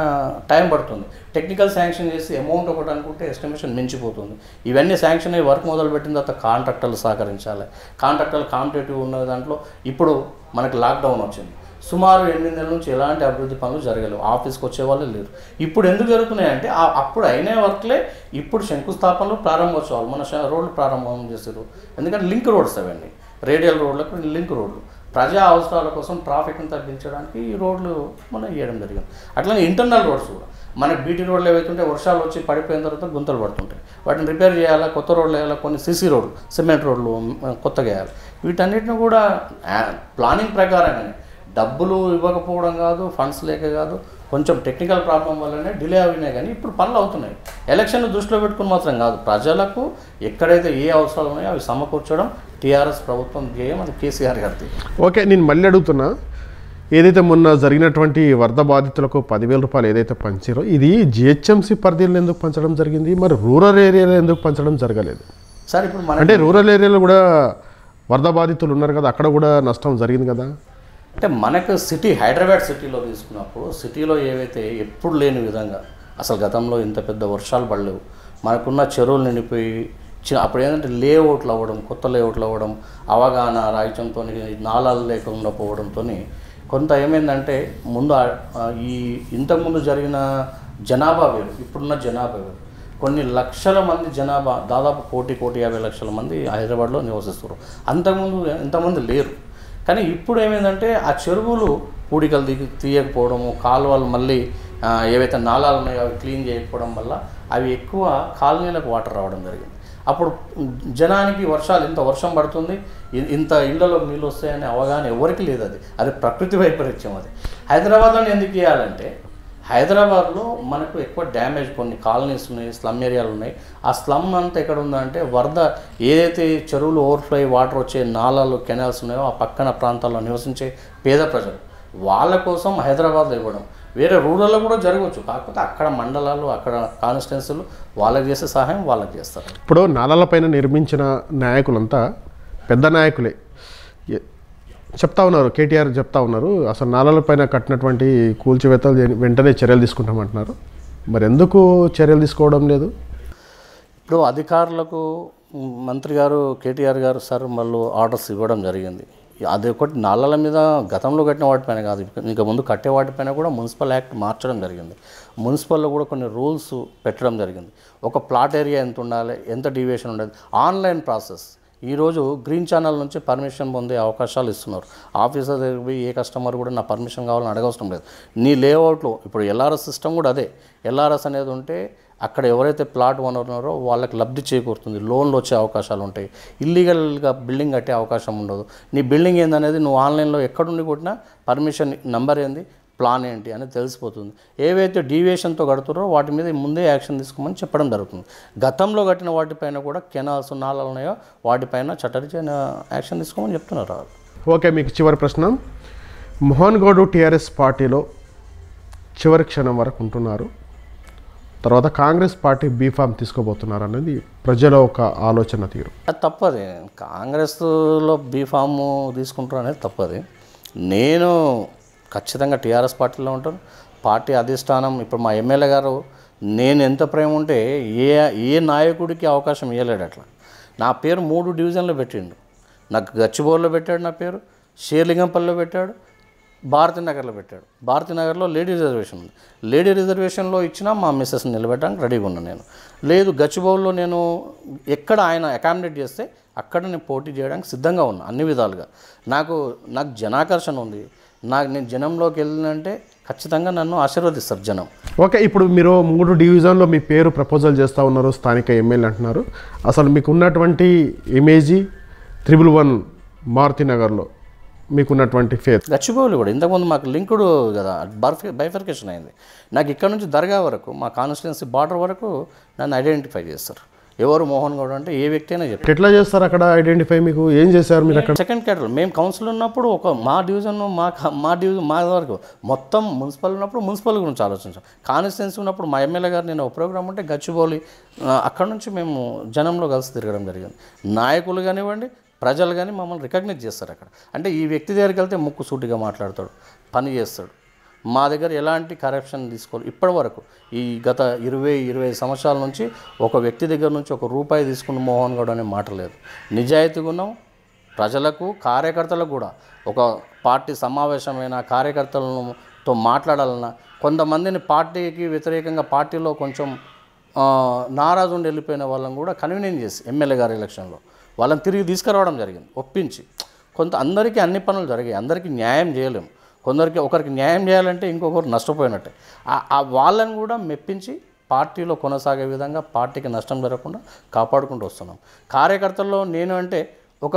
టైం పడుతుంది టెక్నికల్ శాంక్షన్ చేసి అమౌంట్ ఒకటి అనుకుంటే ఎస్టిమేషన్ మించిపోతుంది ఇవన్నీ శాంక్షన్ అయ్యి వర్క్ మొదలు పెట్టిన తర్వాత కాంట్రాక్టర్లు సహకరించాలి కాంట్రాక్టర్లు కాంపిటేటివ్ ఉన్న దాంట్లో ఇప్పుడు మనకి లాక్డౌన్ వచ్చింది సుమారు ఎనిమిది నెలల నుంచి ఎలాంటి అభివృద్ధి పనులు జరగలేవు ఆఫీస్కి వచ్చే వాళ్ళు లేరు ఇప్పుడు ఎందుకు జరుగుతున్నాయంటే ఆ- అప్పుడు అయిన వర్క్లే ఇప్పుడు శంకుస్థాపనలు ప్రారంభోత్సవాలు మన శ- రోడ్లు ప్రారంభం చేశారు ఎందుకంటే లింక్ రోడ్స్ అవన్నీ రేడియల్ రోడ్లకు లింక్ రోడ్లు ప్రజా అవసరాల కోసం ట్రాఫిక్ని తగ్గించడానికి ఈ రోడ్లు మనం వేయడం జరిగింది అట్లాగే ఇంటర్నల్ రోడ్స్ కూడా మనకి బీటీ రోడ్లు ఏవైతుంటే వర్షాలు వచ్చి పడిపోయిన తర్వాత గుంతలు పడుతుంటాయి వాటిని రిపేర్ చేయాలా కొత్త రోడ్లు వేయాలా కొన్ని సీసీ రోడ్లు సిమెంట్ రోడ్లు మ్, కొత్తగా వేయాలి వీటన్నిటిని కూడా ఆ, ప్లానింగ్ ప్రకారంగానే డబ్బులు ఇవ్వకపోవడం కాదు ఫండ్స్ లేక కాదు కొంచెం టెక్నికల్ ప్రాబ్లం వల్లనే డిలే అయినాయి కానీ ఇప్పుడు పనులు అవుతున్నాయి ఎలక్షన్ దృష్టిలో పెట్టుకుని మాత్రం కాదు ప్రజలకు ఎక్కడైతే ఏ అవసరాలు ఉన్నాయో అవి సమకూర్చడం టీఆర్ఎస్ ప్రభుత్వం ధ్యేయం అది కేసీఆర్ గారిది ఓకే నేను మళ్ళీ అడుగుతున్నా ఏదైతే మొన్న జరిగినటువంటి వరద బాధితులకు పదివేల రూపాయలు ఏదైతే పంచారో ఇది జిహెచ్ఎంసీ పరిధిలో ఎందుకు పంచడం జరిగింది మరి రూరల్ ఏరియాలో ఎందుకు పంచడం జరగలేదు సార్ ఇప్పుడు మన అంటే రూరల్ ఏరియాలో కూడా వరద బాధితులు ఉన్నారు కదా అక్కడ కూడా నష్టం జరిగింది కదా అంటే మనకు సిటీ హైదరాబాద్ సిటీలో తీసుకున్నప్పుడు సిటీలో ఏవైతే ఎప్పుడు లేని విధంగా అసలు గతంలో ఇంత పెద్ద వర్షాలు పడలేవు మనకున్న చెరువులు నిండిపోయి చి- అప్పుడు ఏంటంటే లేఅవుట్లు అవ్వడం కొత్త లేఅవుట్లు అవ్వడం అవగాహన రాయటంతో నాళాలు లేకుండా పోవడంతో కొంత ఏమైందంటే ముందు ఆ- ఆ ఈ ఇంతకుముందు జరిగిన జనాభా వేరు ఇప్పుడున్న జనాభా వేరు కొన్ని లక్షల మంది జనాభా దాదాపు కోటి కోటి యాభై లక్షల మంది హైదరాబాద్లో నివసిస్తారు అంతకుముందు ఎంతమంది లేరు కానీ ఇప్పుడు ఏమైందంటే ఆ చెరువులు పూడికలు దిగి తీయకపోవడము కాలువలు మళ్ళీ ఆ, ఏవైతే నాళాలు ఉన్నాయో అవి క్లీన్ చేయకపోవడం వల్ల అవి ఎక్కువ కాలనీలకు వాటర్ రావడం జరిగింది అప్పుడు జనానికి వర్షాలు ఇంత వర్షం పడుతుంది ఇ- ఇంత ఇళ్లలో నీళ్ళు వస్తాయనే అవగాహన ఎవరికి లేదు అది అది ప్రకృతి వైపరీత్యం అది హైదరాబాద్లో ఎందుకు చేయాలంటే హైదరాబాద్లో మనకు ఎక్కువ డ్యామేజ్ కొన్ని కాలనీస్ ఉన్నాయి స్లమ్ ఏరియాలు ఉన్నాయి ఆ స్లమ్ అంతా ఎక్కడ ఉందంటే వరద ఏదైతే చెరువులు ఓవర్ఫ్లో అయ్యి వాటర్ వచ్చే నాలాలు కెనాల్స్ ఉన్నాయో ఆ పక్కన ప్రాంతాల్లో నివసించే పేద ప్రజలు వాళ్ళ కోసం హైదరాబాద్లో ఇవ్వడం వేరే రూరల్లో కూడా జరగవచ్చు కాకపోతే అక్కడ మండలాలు అక్కడ కాన్స్టిట్యున్సీలు వాళ్ళకి చేసే సహాయం వాళ్ళకి చేస్తారు ఇప్పుడు నాలాలపైన నిర్మించిన నాయకులంతా పెద్ద నాయకులే ఎ- చెప్తా ఉన్నారు కేటీఆర్ చెప్తా ఉన్నారు అసలు నాలాలపైన కట్టినటువంటి కూల్చివేతలు దేని- వెంటనే చర్యలు తీసుకుంటామంటున్నారు మరి ఎందుకు చర్యలు తీసుకోవడం లేదు ఇప్పుడు అధికారులకు మ్, మంత్రి గారు కేటీఆర్ గారు సార్ మళ్ళీ ఆర్డర్స్ ఇవ్వడం జరిగింది అది ఒకటి నాళ్ళల మీద గతంలో కట్టిన వాటిపైన కాదు ఇంకా ముందు కట్టే వాటిపైన కూడా మున్సిపల్ యాక్ట్ మార్చడం జరిగింది మున్సిపల్లో కూడా కొన్ని రూల్స్ పెట్టడం జరిగింది ఒక ప్లాట్ ఏరియా ఎంత ఉండాలి ఎంత డీవియేషన్ ఉండదు ఆన్లైన్ ప్రాసెస్ ఈరోజు గ్రీన్ ఛానల్ నుంచి పర్మిషన్ పొందే అవకాశాలు ఇస్తున్నారు ఆఫీసర్ దగ్గరికి పోయి ఏ కస్టమర్ కూడా నా పర్మిషన్ కావాలని అడగవసరం లేదు నీ లేఅవుట్లో ఇప్పుడు ఎల్ఆర్ఎస్ సిస్టమ్ కూడా అదే ఎల్ఆర్ఎస్ అనేది ఉంటే అక్కడ ఎవరైతే ప్లాట్ ఓనర్ ఉన్నారో వాళ్ళకి లబ్ధి చేకూరుతుంది లోన్లు వచ్చే అవకాశాలు ఉంటాయి ఇల్లీగల్గా బిల్డింగ్ కట్టే అవకాశం ఉండదు నీ బిల్డింగ్ ఏందనేది నువ్వు ఆన్లైన్లో ఎక్కడుండి కొట్టినా పర్మిషన్ నంబర్ ఏంది ప్లాన్ ఏంటి అనేది తెలిసిపోతుంది ఏవైతే డీవియేషన్తో కడుతున్నారో వాటి మీద ముందే యాక్షన్ తీసుకోమని చెప్పడం జరుగుతుంది గతంలో కట్టిన వాటిపైన కూడా కెనాల్స్ నాళాలు ఉన్నాయో వాటిపైన చట్టరీత్యా యాక్షన్ తీసుకోమని చెప్తున్నారు వాళ్ళు. ఓకే మీకు చివరి ప్రశ్న మోహన్ గౌడ్ టీఆర్ఎస్ పార్టీలో చివరి క్షణం వరకు ఉంటున్నారు తర్వాత కాంగ్రెస్ పార్టీ బీఫామ్ తీసుకోబోతున్నారు అనేది ప్రజల ఒక ఆలోచన తీరు అది తప్పది కాంగ్రెస్లో బీఫామ్ తీసుకుంటారు అనేది తప్పది నేను ఖచ్చితంగా టీఆర్ఎస్ పార్టీలో ఉంటాను పార్టీ అధిష్టానం ఇప్పుడు మా ఎమ్మెల్యే గారు నేను ఎంత ప్రేమ ఉంటే ఏ ఏ నాయకుడికి అవకాశం ఇవ్వలేడు అట్లా నా పేరు మూడు డివిజన్లో పెట్టిండు నాకు గచ్చిబౌలిలో పెట్టాడు నా పేరు షేర్లింగంపల్లిలో పెట్టాడు భారతీ నగర్లో పెట్టాడు భారతీ నగర్లో లేడీ రిజర్వేషన్ ఉంది లేడీ రిజర్వేషన్లో ఇచ్చినా మా మిస్సెస్ నిలబెట్టడానికి రెడీగా ఉన్నాను నేను లేదు గచ్చిబౌల్లో నేను ఎక్కడ ఆయన అకామిడేట్ చేస్తే అక్కడ నేను పోటీ చేయడానికి సిద్ధంగా ఉన్నా అన్ని విధాలుగా నాకు నాకు జనాకర్షణ ఉంది నాకు నేను జనంలోకి వెళ్ళినంటే ఖచ్చితంగా నన్ను ఆశీర్వదిస్తారు జనం ఓకే ఇప్పుడు మీరు మూడు డివిజన్లో మీ పేరు ప్రపోజల్ చేస్తూ ఉన్నారు స్థానిక ఎమ్మెల్యే అంటున్నారు అసలు మీకు ఉన్నటువంటి ఇమేజీ త్రిబుల్ వన్ మారుతి నగర్లో మీకున్నటువంటి ఫేత్ గచ్చిబౌలి కూడా ఇంతకుముందు మాకు లింకుడు కదా బర్ఫి బైఫర్కేషన్ అయింది నాకు ఇక్కడ నుంచి దర్గా వరకు మా కాన్స్టిట్యున్సీ బార్డర్ వరకు నన్ను ఐడెంటిఫై చేస్తారు ఎవరు మోహన్ గౌడ్ అంటే ఏ వ్యక్తి అయినా చెప్తారు ఎట్లా చేస్తారు అక్కడ ఐడెంటిఫై మీకు ఏం చేశారు మీరు అక్కడ సెకండ్ కేటగిరీ మేము కౌన్సిల్ ఉన్నప్పుడు ఒక మా డివిజన్ మా క- మా డివిజన్ మా వరకు మొత్తం మున్సిపల్ ఉన్నప్పుడు మున్సిపల్ గురించి ఆలోచించాం కాన్స్టిట్యున్సీ ఉన్నప్పుడు మా ఎమ్మెల్యే గారు నేను ఒక ప్రోగ్రామ్ ఉంటే గచ్చిబౌలి ఆ, అక్కడ నుంచి మేము జనంలో కలిసి తిరగడం జరిగింది నాయకులు కానివ్వండి ప్రజలు కానీ మమ్మల్ని రికగ్నైజ్ చేస్తారు అక్కడ అంటే ఈ వ్యక్తి దగ్గరికి వెళ్తే ముక్కు సూటిగా మాట్లాడతాడు పని చేస్తాడు మా దగ్గర ఎలాంటి కరప్షన్ తీసుకోవాలి ఇప్పటి వరకు ఈ గత ఇరవై ఇరవై సంవత్సరాల నుంచి ఒక వ్యక్తి దగ్గర నుంచి ఒక రూపాయి తీసుకున్న మోహన్ గౌడ్ అనే మాట లేదు నిజాయితీగా ఉన్నాం ప్రజలకు కార్యకర్తలకు కూడా ఒక పార్టీ సమావేశమైన కార్యకర్తలతో మాట్లాడాలన్నా కొంతమందిని పార్టీకి వ్యతిరేకంగా పార్టీలో కొంచెం ఆ, నారాజు ఉండి వెళ్ళిపోయిన వాళ్ళని కూడా కన్వీనియన్ చేసి ఎమ్మెల్యే గారి ఎలక్షన్లో వాళ్ళని తిరిగి తీసుకురావడం జరిగింది ఒప్పించి కొంత అందరికీ అన్ని పనులు జరిగాయి అందరికీ న్యాయం చేయలేము కొందరికి ఒకరికి న్యాయం చేయాలంటే ఇంకొకరు నష్టపోయినట్టే ఆ- ఆ వాళ్ళని కూడా మెప్పించి పార్టీలో కొనసాగే విధంగా పార్టీకి నష్టం జరగకుండా కాపాడుకుంటూ వస్తున్నాం కార్యకర్తల్లో నేను అంటే ఒక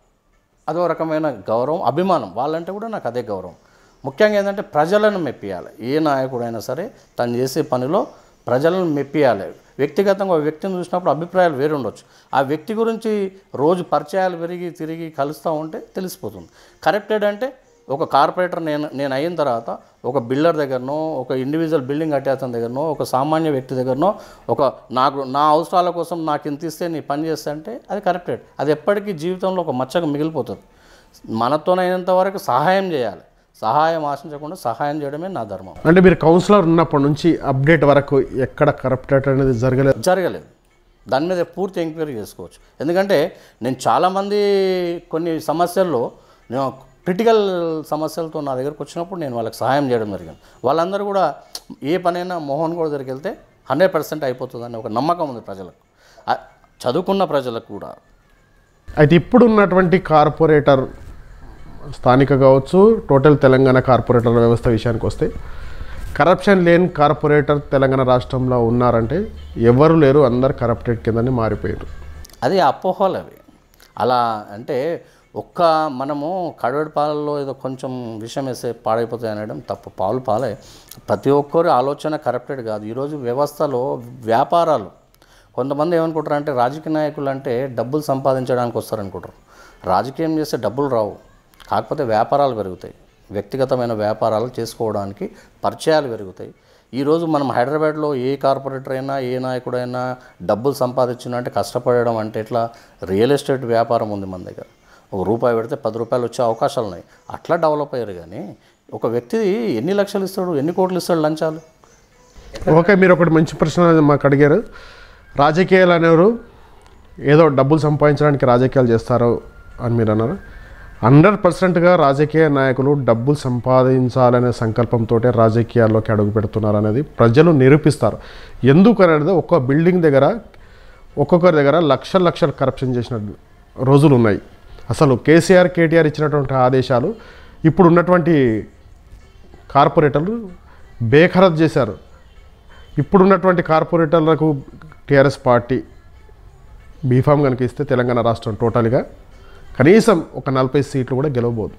అదో రకమైన గౌరవం అభిమానం వాళ్ళంటే కూడా నాకు అదే గౌరవం ముఖ్యంగా ఏంటంటే ప్రజలను మెప్పియాలి ఏ నాయకుడైనా సరే తను చేసే పనిలో ప్రజలను మెప్పియాలి వ్యక్తిగతంగా ఒక వ్యక్తిని చూసినప్పుడు అభిప్రాయాలు వేరు ఉండొచ్చు ఆ వ్యక్తి గురించి రోజు పరిచయాలు పెరిగి తిరిగి కలుస్తూ ఉంటే తెలిసిపోతుంది కరెక్టెడ్ అంటే ఒక కార్పొరేటర్ నేను నేను అయిన తర్వాత ఒక బిల్డర్ దగ్గరనో ఒక ఇండివిజువల్ బిల్డింగ్ కట్టే అతని దగ్గరనో ఒక సామాన్య వ్యక్తి దగ్గరనో ఒక నాకు నా అవసరాల కోసం నాకు ఇంత ఇస్తే నీ పని చేస్తా అంటే అది కరెక్టెడ్ అది ఎప్పటికీ జీవితంలో ఒక మచ్చగా మిగిలిపోతుంది మనతోనైనంత వరకు సహాయం చేయాలి సహాయం ఆశించకుండా సహాయం చేయడమే నా ధర్మం అంటే మీరు కౌన్సిలర్ ఉన్నప్పటి నుంచి అప్డేట్ వరకు ఎక్కడ కరప్టెడ్ అనేది జరగలేదు జరగలేదు దాని మీద పూర్తి ఎంక్వైరీ చేసుకోవచ్చు ఎందుకంటే నేను చాలామంది కొన్ని సమస్యల్లో నేను క్రిటికల్ సమస్యలతో నా దగ్గరకు వచ్చినప్పుడు నేను వాళ్ళకి సహాయం చేయడం జరిగింది వాళ్ళందరూ కూడా ఏ పనైనా మోహన్ గౌడ్ దగ్గరికి వెళ్తే హండ్రెడ్ పర్సెంట్ అయిపోతుందని ఒక నమ్మకం ఉంది ప్రజలకు ఆ చదువుకున్న ప్రజలకు కూడా అయితే ఇప్పుడు ఉన్నటువంటి కార్పొరేటర్ స్థానిక కావచ్చు టోటల్ తెలంగాణ కార్పొరేటర్ వ్యవస్థ విషయానికి వస్తే కరప్షన్ లేని కార్పొరేటర్ తెలంగాణ రాష్ట్రంలో ఉన్నారంటే ఎవరు లేరు అందరు కరప్టెడ్ కిందనే మారిపోయారు అది అపోహలు అవి అలా అంటే ఒక్క మనము కడవడి పాలలో ఏదో కొంచెం విషయం వేస్తే పాడైపోతాయి అనడం తప్పు పాలు పాలే ప్రతి ఒక్కరి ఆలోచన కరప్టెడ్ కాదు ఈరోజు వ్యవస్థలో వ్యాపారాలు కొంతమంది ఏమనుకుంటారు అంటే రాజకీయ నాయకులు అంటే డబ్బులు సంపాదించడానికి వస్తారనుకుంటారు రాజకీయం చేస్తే డబ్బులు రావు కాకపోతే వ్యాపారాలు పెరుగుతాయి వ్యక్తిగతమైన వ్యాపారాలు చేసుకోవడానికి పరిచయాలు పెరుగుతాయి ఈరోజు మనం హైదరాబాద్లో ఏ కార్పొరేటర్ అయినా ఏ నాయకుడైనా డబ్బులు సంపాదించిన అంటే కష్టపడడం అంటే ఇట్లా రియల్ ఎస్టేట్ వ్యాపారం ఉంది మన దగ్గర ఒక రూపాయి పెడితే పది రూపాయలు వచ్చే అవకాశాలు ఉన్నాయి అట్లా డెవలప్ అయ్యారు కానీ ఒక వ్యక్తి ఎన్ని లక్షలు ఇస్తాడు ఎన్ని కోట్లు ఇస్తాడు లంచాలు ఓకే మీరు ఒకటి మంచి ప్రశ్న మాకు అడిగారు రాజకీయాలు అనేవారు ఏదో డబ్బులు సంపాదించడానికి రాజకీయాలు చేస్తారు అని మీరు అన్నారు హండ్రెడ్ పర్సెంట్గా రాజకీయ నాయకులు డబ్బులు సంపాదించాలనే సంకల్పంతో రాజకీయాల్లోకి అడుగు పెడుతున్నారు అనేది ప్రజలు నిరూపిస్తారు ఎందుకు అనేది ఒక్క బిల్డింగ్ దగ్గర ఒక్కొక్కరి దగ్గర లక్షల లక్షలు కరప్షన్ చేసిన రోజులు ఉన్నాయి అసలు కేసీఆర్ కేటీఆర్ ఇచ్చినటువంటి ఆదేశాలు ఇప్పుడు ఉన్నటువంటి కార్పొరేటర్లు బేఖరత్ చేశారు ఇప్పుడున్నటువంటి కార్పొరేటర్లకు టీఆర్ఎస్ పార్టీ బీఫామ్ కనుక ఇస్తే తెలంగాణ రాష్ట్రం టోటల్గా కనీసం ఒక నలభై సీట్లు కూడా గెలవబోదు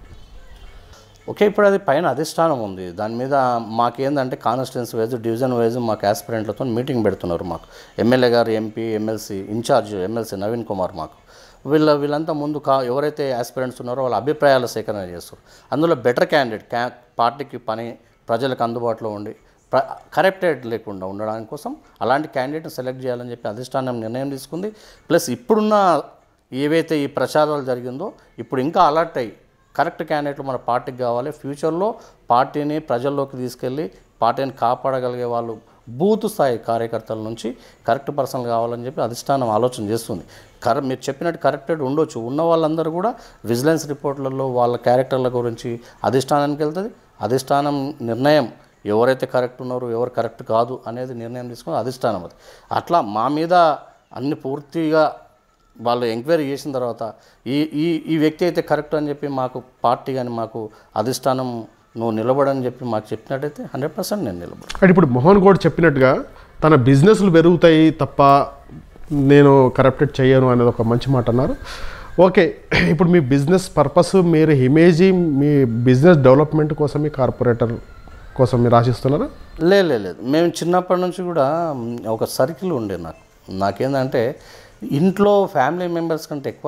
ఓకే ఇప్పుడు అది పైన అధిష్టానం ఉంది దాని మీద మాకేందంటే కాన్స్టిట్యున్సీ వైజ్ డివిజన్ వైజ్ మాకు ఆస్పిరెంట్లతో మీటింగ్ పెడుతున్నారు మాకు ఎమ్మెల్యే గారు MP MLC incharge MLC Naveen Kumar మాకు వీళ్ళ వీళ్ళంతా ముందు కా ఎవరైతే ఆస్పిరెంట్స్ ఉన్నారో వాళ్ళ అభిప్రాయాల సేకరణ చేస్తారు అందులో బెటర్ క్యాండిడేట్ క్యా పార్టీకి పని ప్రజలకు అందుబాటులో ఉండి ప్ర కరెక్టెడ్ లేకుండా ఉండడానికి కోసం అలాంటి క్యాండిడేట్ని సెలెక్ట్ చేయాలని చెప్పి అధిష్టానం నిర్ణయం తీసుకుంది ప్లస్ ఇప్పుడున్న ఏవైతే ఈ ప్రచారాలు జరిగిందో ఇప్పుడు ఇంకా అలర్ట్ అయ్యి కరెక్ట్ క్యాండిడేట్లు మన పార్టీకి కావాలి ఫ్యూచర్లో పార్టీని ప్రజల్లోకి తీసుకెళ్ళి పార్టీని కాపాడగలిగే వాళ్ళు బూత్ స్థాయి కార్యకర్తల నుంచి కరెక్ట్ పర్సన్ కావాలని చెప్పి అధిష్టానం ఆలోచన చేస్తుంది కర మీరు చెప్పినట్టు కరెక్టెడ్ ఉండొచ్చు ఉన్న వాళ్ళందరూ కూడా విజిలెన్స్ రిపోర్ట్లలో వాళ్ళ క్యారెక్టర్ల గురించి అధిష్టానానికి వెళ్తుంది అధిష్టానం నిర్ణయం ఎవరైతే కరెక్ట్ ఉన్నారో ఎవరు కరెక్ట్ కాదు అనేది నిర్ణయం తీసుకుని అధిష్టానం అది అట్లా మా మీద అన్ని పూర్తిగా వాళ్ళు ఎంక్వైరీ చేసిన తర్వాత ఈ ఈ ఈ వ్యక్తి అయితే కరెక్ట్ అని చెప్పి మాకు పార్టీ కానీ మాకు అధిష్టానం నువ్వు నిలబడని చెప్పి మాకు చెప్పినట్టయితే హండ్రెడ్ పర్సెంట్ నేను నిలబడు అంటే ఇప్పుడు మోహన్ గౌడ్ చెప్పినట్టుగా తన బిజినెస్లు పెరుగుతాయి తప్ప నేను కరప్టెడ్ చేయను అనేది ఒక మంచి మాట అన్నారు ఓకే ఇప్పుడు మీ బిజినెస్ పర్పస్ మీరు ఇమేజీ మీ బిజినెస్ డెవలప్మెంట్ కోసం మీ కార్పొరేటర్ కోసం మీరు ఆశిస్తున్నారా లేదు లేదు లేదు మేము చిన్నప్పటి నుంచి కూడా మ్, ఒక సర్కిల్ ఉండే నాకు నాకేందంటే ఇంట్లో ఫ్యామిలీ మెంబర్స్ కంటే ఎక్కువ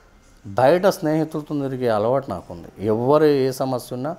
బయట స్నేహితులతో తిరిగే అలవాటు నాకుంది ఎవరు ఏ సమస్య ఉన్నా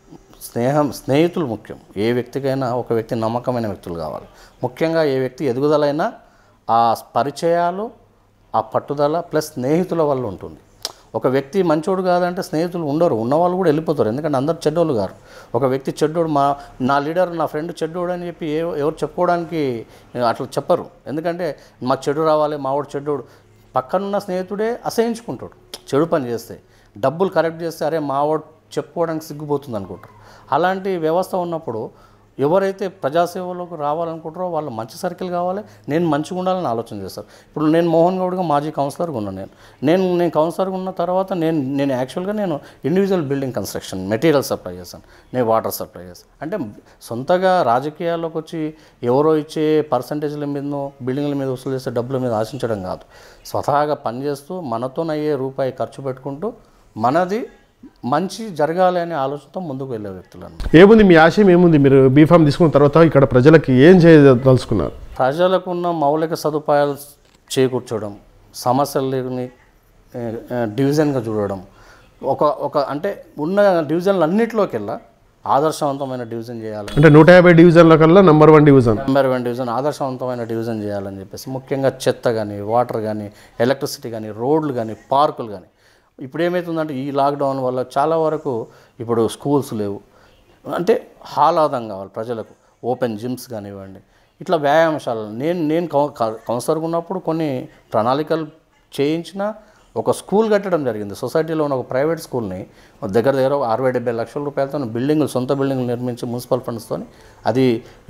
స్నేహం స్నేహితులు ముఖ్యం ఏ వ్యక్తికైనా ఒక వ్యక్తి నమ్మకమైన వ్యక్తులు కావాలి ముఖ్యంగా ఏ వ్యక్తి ఎదుగుదలైనా ఆ పరిచయాలు ఆ పట్టుదల ప్లస్ స్నేహితుల వల్ల ఉంటుంది ఒక వ్యక్తి మంచోడు కాదంటే స్నేహితులు ఉండరు ఉన్నవాళ్ళు కూడా వెళ్ళిపోతారు ఎందుకంటే అందరు చెడ్డోళ్ళు గారు ఒక వ్యక్తి చెడ్డోడు మా నా లీడర్ నా ఫ్రెండ్ చెడ్డోడు అని చెప్పి ఏ ఎవరు చెప్పుకోవడానికి అట్లా చెప్పరు ఎందుకంటే మాకు చెడు రావాలి మావాడు చెడ్డోడు పక్కనున్న స్నేహితుడే అసహించుకుంటాడు చెడు పని చేస్తే డబ్బులు కరెక్ట్ చేస్తే అరే మావాడు చెప్పుకోవడానికి సిగ్గుపోతుంది అనుకుంటారు అలాంటి వ్యవస్థ ఉన్నప్పుడు ఎవరైతే ప్రజాసేవలోకి రావాలనుకుంటారో వాళ్ళు మంచి సర్కిల్ కావాలి నేను మంచిగా ఉండాలని ఆలోచన చేస్తారు ఇప్పుడు నేను మోహన్ గౌడ్గా మాజీ కౌన్సిలర్గా ఉన్నాను నేను నేను నేను కౌన్సిలర్గా ఉన్న తర్వాత నేను నేను యాక్చువల్గా నేను individual building construction material supply చేశాను నేను వాటర్ సప్లై చేస్తాను అంటే సొంతగా రాజకీయాల్లోకి వచ్చి ఎవరో ఇచ్చే పర్సంటేజ్ల మీదనో బిల్డింగ్ల మీద వసూలు చేసే డబ్బుల మీద ఆశించడం కాదు స్వతహాగా పనిచేస్తూ మనతోనయ్యే రూపాయి ఖర్చు పెట్టుకుంటూ మనది మంచి జరగాలి అనే ఆలోచనతో ముందుకు వెళ్ళే వ్యక్తులను ఏముంది మీ ఆశయం ఏముంది మీరు బీఫామ్ తీసుకున్న తర్వాత ఇక్కడ ప్రజలకి ఏం చేయదలుచుకున్నారు ప్రజలకు ఉన్న మౌలిక సదుపాయాలు చేకూర్చడం సమస్యలని ఏ, ఏ, డివిజన్గా చూడడం ఒక ఒక అంటే ఉన్న డివిజన్లు అన్నింటిలోకెల్లా ఆదర్శవంతమైన డివిజన్ చేయాలని అంటే నూట యాభై డివిజన్ల కల్లా number one division number one division ఆదర్శవంతమైన డివిజన్ చేయాలని చెప్పేసి ముఖ్యంగా చెత్త కానీ వాటర్ కానీ ఎలక్ట్రిసిటీ కానీ రోడ్లు కానీ పార్కులు కానీ ఇప్పుడు ఏమవుతుందంటే ఈ లాక్డౌన్ వల్ల చాలా వరకు ఇప్పుడు స్కూల్స్ లేవు అంటే ఆహ్లాదం కావాలి ప్రజలకు ఓపెన్ జిమ్స్ కానివ్వండి ఇట్లా వ్యాయామశాలలు నేను నేను కౌ కౌన్సిలర్గా ఉన్నప్పుడు కొన్ని ప్రణాళికలు చేయించిన ఒక స్కూల్ కట్టడం జరిగింది సొసైటీలో ఉన్న ఒక ప్రైవేట్ స్కూల్ని దగ్గర దగ్గర ఒక అరవై డెబ్బై లక్షల రూపాయలతో బిల్డింగ్లు సొంత బిల్డింగ్లు నిర్మించి మున్సిపల్ ఫండ్స్తో అది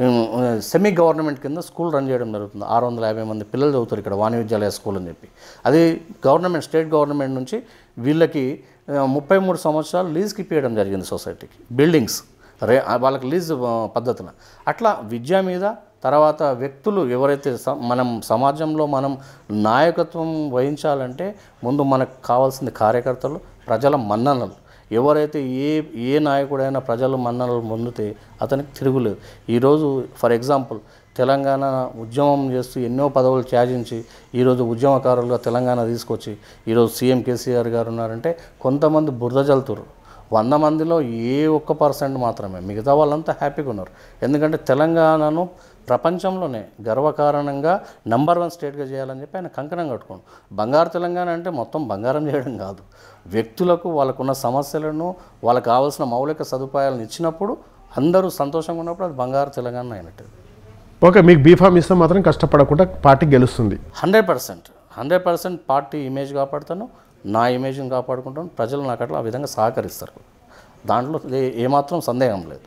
సెమీ గవర్నమెంట్ కింద స్కూల్ రన్ చేయడం జరుగుతుంది ఆరు వందల యాభై మంది పిల్లలు చదువుతారు ఇక్కడ వాణి విద్యాలయ స్కూల్ అని చెప్పి అది గవర్నమెంట్ స్టేట్ గవర్నమెంట్ నుంచి వీళ్ళకి ఆ, ముప్పై మూడు సంవత్సరాలు లీజ్కి ఇప్పించడం జరిగింది సొసైటీకి బిల్డింగ్స్ రే వాళ్ళకి లీజ్ ఆ, పద్ధతిన అట్లా విద్య మీద తర్వాత వ్యక్తులు ఎవరైతే స- మనం సమాజంలో మనం నాయకత్వం వహించాలంటే ముందు మనకు కావాల్సింది కార్యకర్తలు ప్రజల మన్ననలు ఎవరైతే ఏ ఏ నాయకుడైనా ప్రజలు మన్ననలు పొందితే అతనికి తిరుగులేదు ఈరోజు ఫర్ ఎగ్జాంపుల్ తెలంగాణ ఉద్యమం చేస్తూ ఎన్నో పదవులు త్యాజించి ఈరోజు ఉద్యమకారులుగా తెలంగాణ తీసుకొచ్చి ఈరోజు సీఎం కేసీఆర్ గారు ఉన్నారంటే కొంతమంది బురద జల్తురు వంద మందిలో ఏ ఒక్క పర్సెంట్ మాత్రమే మిగతా వాళ్ళంతా హ్యాపీగా ఉన్నారు ఎందుకంటే తెలంగాణను ప్రపంచంలోనే గర్వకారణంగా నంబర్ వన్ స్టేట్గా చేయాలని చెప్పి ఆయన కంకణం కట్టుకోండి బంగారు తెలంగాణ అంటే మొత్తం బంగారం చేయడం కాదు వ్యక్తులకు వాళ్ళకున్న సమస్యలను వాళ్ళకి కావాల్సిన మౌలిక సదుపాయాలను ఇచ్చినప్పుడు అందరూ సంతోషంగా ఉన్నప్పుడు అది బంగారు తెలంగాణ అయినట్టు ఓకే మీకు బీఫామ్ ఇస్తే మాత్రం కష్టపడకుండా పార్టీ గెలుస్తుంది hundred percent hundred percent party image కాపాడుతాను నా ఇమేజ్ని కాపాడుకుంటాను ప్రజలు నాకు అట్లా ఆ విధంగా సహకరిస్తారు దాంట్లో ఏ- ఏమాత్రం సందేహం లేదు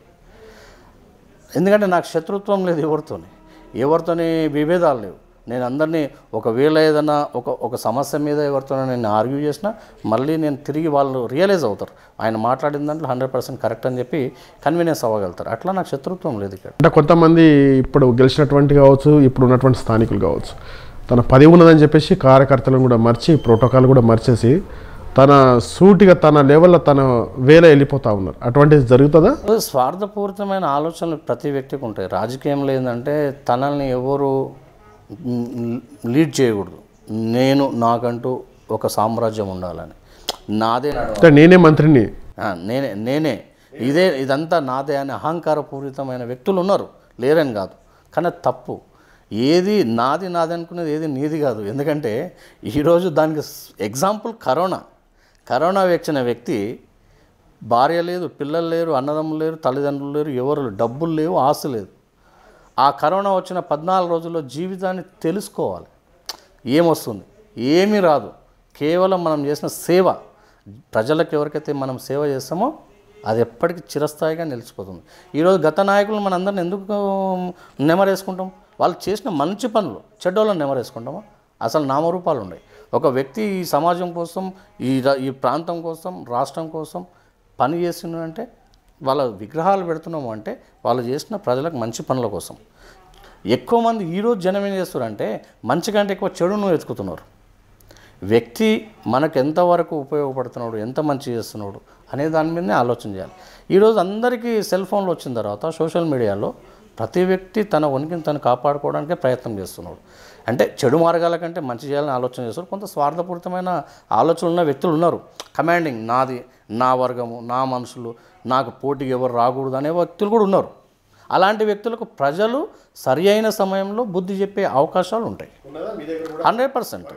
ఎందుకంటే నాకు శత్రుత్వం లేదు ఎవరితోని ఎవరితోని విభేదాలు లేవు నేను అందరినీ ఒకవేళ ఏదైనా ఒక ఒక సమస్య మీద ఎవరితోనో నేను ఆర్గ్యూ చేసినా మళ్ళీ నేను తిరిగి వాళ్ళు రియలైజ్ అవుతారు ఆయన మాట్లాడిన దాంట్లో హండ్రెడ్ పర్సెంట్ కరెక్ట్ అని చెప్పి కన్వీనియన్స్ అవ్వగలుగుతారు అట్లా నాకు శత్రుత్వం లేదు ఇక్కడ అంటే కొంతమంది ఇప్పుడు గెలిచినటువంటి కావచ్చు ఇప్పుడు ఉన్నటువంటి స్థానికులు కావచ్చు తన పది ఉన్నదని చెప్పేసి కార్యకర్తలను కూడా మర్చి ప్రోటోకాల్ కూడా మర్చేసి తన సూటిగా తన లెవెల్లో తన వేల వెళ్ళిపోతా ఉన్నారు అటువంటిది జరుగుతుందా స్వార్థపూరితమైన ఆలోచనలు ప్రతి వ్యక్తికి ఉంటాయి రాజకీయంలో ఏంటంటే తనల్ని ఎవరు మ్, లీడ్ చేయకూడదు నేను నాకంటూ ఒక సామ్రాజ్యం ఉండాలని నాదే నడవాలి. అంటే నేనే మంత్రిని ఆ, నేనే నేనే ఇదే ఇదంతా నాదే అనే అహంకారపూరితమైన వ్యక్తులు ఉన్నారు లేరని కాదు కానీ అది తప్పు ఏది నాది నాది అనుకునేది ఏది నీది కాదు ఎందుకంటే ఈరోజు దానికి ఎగ్జాంపుల్ కరోనా కరోనా వచ్చిన వ్యక్తి భార్య లేదు పిల్లలు లేరు అన్నదమ్ములు లేరు తల్లిదండ్రులు లేరు ఎవరు లేరు, డబ్బులు లేవు ఆస్తి లేదు ఆ కరోనా వచ్చిన పద్నాలుగు రోజుల్లో జీవితాన్ని తెలుసుకోవాలి ఏమొస్తుంది ఏమీ రాదు కేవలం మనం చేసిన సేవ ప్రజలకు ఎవరికైతే మనం సేవ చేస్తామో అది ఎప్పటికీ చిరస్థాయిగా నిలిచిపోతుంది ఈరోజు గత నాయకులు మన అందరిని ఎందుకు నెమరేసుకుంటాం వాళ్ళు చేసిన మంచి పనులు చెడ్డోళ్ళని నెమరేసుకుంటామా అసలు నామరూపాలు ఉన్నాయి ఒక వ్యక్తి ఈ సమాజం కోసం ఈ రా- ఈ ప్రాంతం కోసం రాష్ట్రం కోసం పని చేస్తున్నాడంటే వాళ్ళ విగ్రహాలు పెడుతున్నాము అంటే వాళ్ళు చేసిన ప్రజలకు మంచి పనుల కోసం ఎక్కువ మంది ఈరోజు జనం ఏం చేస్తారంటే మంచి కంటే ఎక్కువ చెడును వెతుకుతున్నారు వ్యక్తి మనకు ఎంతవరకు ఉపయోగపడుతున్నాడు ఎంత మంచి చేస్తున్నాడు అనే దాని మీదనే ఆలోచన చేయాలి ఈరోజు అందరికీ సెల్ ఫోన్లు వచ్చిన తర్వాత సోషల్ మీడియాలో ప్రతి వ్యక్తి తన ఉనికిని తను కాపాడుకోవడానికే ప్రయత్నం చేస్తున్నాడు అంటే చెడు మార్గాల కంటే మంచి చేయాలని ఆలోచన చేస్తారు కొంత స్వార్థపూరితమైన ఆలోచనలు ఉన్న వ్యక్తులు ఉన్నారు కమాండింగ్ నాది నా వర్గము నా మనుషులు నాకు పోటీకి ఎవరు రాకూడదు అనే వ్యక్తులు కూడా ఉన్నారు అలాంటి వ్యక్తులకు ప్రజలు సరి అయిన సమయంలో బుద్ధి చెప్పే అవకాశాలు ఉంటాయి హండ్రెడ్ పర్సెంట్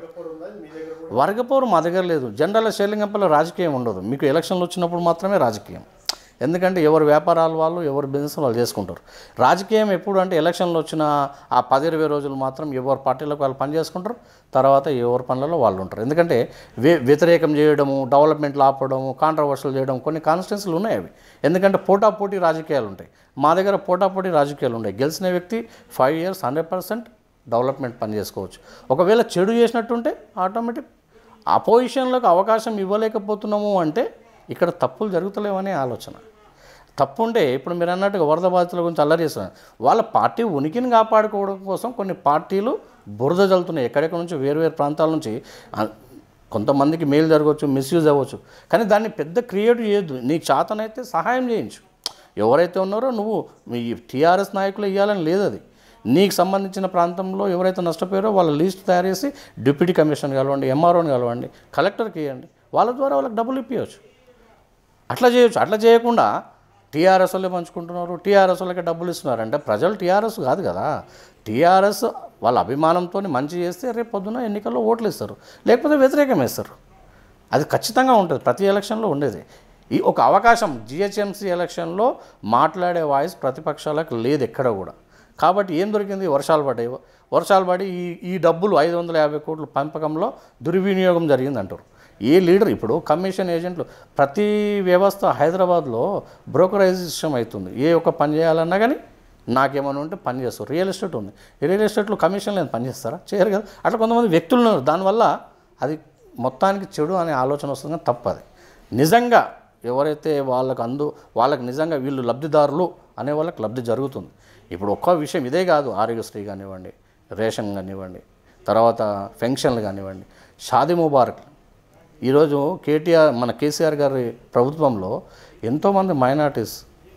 వర్గపోరు మా దగ్గర లేదు జనరల్ షేలింగంపల్లి రాజకీయం ఉండదు మీకు ఎలక్షన్లు వచ్చినప్పుడు మాత్రమే రాజకీయం ఎందుకంటే ఎవరు వ్యాపారాలు వాళ్ళు ఎవరు బిజినెస్ వాళ్ళు చేసుకుంటారు రాజకీయం ఎప్పుడు అంటే ఎలక్షన్లు వచ్చిన ఆ పది ఇరవై రోజులు మాత్రం ఎవరు పార్టీలకు వాళ్ళు పని చేసుకుంటారు తర్వాత ఎవరి పనులలో వాళ్ళు ఉంటారు ఎందుకంటే వే వ్యతిరేకం చేయడము డెవలప్మెంట్లు ఆపడము కాంట్రవర్షియల్ చేయడం కొన్ని కాన్స్టిట్యున్సీలు ఉన్నాయి అవి ఎందుకంటే పోటాపోటీ రాజకీయాలు ఉంటాయి మా దగ్గర పోటాపోటీ రాజకీయాలు ఉన్నాయి గెలిచిన వ్యక్తి five years hundred percent development పని చేసుకోవచ్చు ఒకవేళ చెడు చేసినట్టుంటే ఆటోమేటిక్ అపోజిషన్లకు అవకాశం ఇవ్వలేకపోతున్నాము అంటే ఇక్కడ తప్పులు జరుగుతలేవనే ఆలోచన తప్పు ఉంటే ఇప్పుడు మీరు అన్నట్టుగా వరద బాధితుల గురించి అల్లరి చేస్తున్నారు వాళ్ళ పార్టీ ఉనికిని కాపాడుకోవడం కోసం కొన్ని పార్టీలు బురద జల్లుతున్నాయి ఎక్కడెక్కడ నుంచి వేరు వేరు ప్రాంతాల నుంచి ఆ, కొంతమందికి మేలు జరగవచ్చు మిస్యూజ్ అవ్వచ్చు కానీ దాన్ని పెద్ద క్రియేట్ చేయొద్దు నీకు చేతనైతే సహాయం చేయించు ఎవరైతే ఉన్నారో నువ్వు మీ టీఆర్ఎస్ నాయకులు ఇవ్వాలని లేదు అది నీకు సంబంధించిన ప్రాంతంలో ఎవరైతే నష్టపోయారో వాళ్ళ లిస్ట్ తయారు చేసి డిప్యూటీ కమిషనర్ కలవండి ఎంఆర్ఓని కలవండి కలెక్టర్కి ఇవ్వండి వాళ్ళ ద్వారా వాళ్ళకి డబ్బులు ఇప్పించవచ్చు అట్లా చేయొచ్చు అట్లా చేయకుండా టీఆర్ఎస్ వాళ్ళే పంచుకుంటున్నారు టీఆర్ఎస్ వాళ్ళకి డబ్బులు ఇస్తున్నారు అంటే ప్రజలు టీఆర్ఎస్ కాదు కదా టీఆర్ఎస్ వాళ్ళ అభిమానంతో మంచి చేస్తే రేపు పొద్దున ఎన్నికల్లో ఓట్లు ఇస్తారు లేకపోతే వ్యతిరేకం వేస్తారు అది ఖచ్చితంగా ఉంటుంది ప్రతి ఎలక్షన్లో ఉండేది ఈ ఒక అవకాశం జిహెచ్ఎంసీ ఎలక్షన్లో మాట్లాడే వాయిస్ ప్రతిపక్షాలకు లేదు ఎక్కడ కూడా కాబట్టి ఏం దొరికింది వర్షాలు పడ్డాయి వర్షాలు పడి ఈ ఈ డబ్బులు ఐదు వందల యాభై కోట్ల పంపకంలో దుర్వినియోగం జరిగింది అంటారు ఏ లీడర్ ఇప్పుడు కమిషన్ ఏజెంట్లు ప్రతి వ్యవస్థ హైదరాబాద్లో బ్రోకరైజేషన్ అవుతుంది ఏ ఒక్క పని చేయాలన్నా కానీ నాకేమైనా ఉంటే పని చేస్తారు రియల్ ఎస్టేట్ ఉంది రియల్ ఎస్టేట్లో కమిషన్ లేదు పని చేస్తారా చేయరు కదా అట్లా కొంతమంది వ్యక్తులు ఉన్నారు దానివల్ల అది మొత్తానికి చెడు అనే ఆలోచన వస్తుంది కానీ తప్పది నిజంగా ఎవరైతే వాళ్ళకు అందు వాళ్ళకి నిజంగా వీళ్ళు లబ్ధిదారులు అనే వాళ్ళకి లబ్ధి జరుగుతుంది ఇప్పుడు ఒక్క విషయం ఇదే కాదు ఆరోగ్యశ్రీ కానివ్వండి రేషన్ కానివ్వండి తర్వాత పెన్షన్లు కానివ్వండి షాదీ ముబారక్ ఈరోజు కేటీఆర్ మన కేసీఆర్ గారి ప్రభుత్వంలో ఎంతోమంది మైనార్టీస్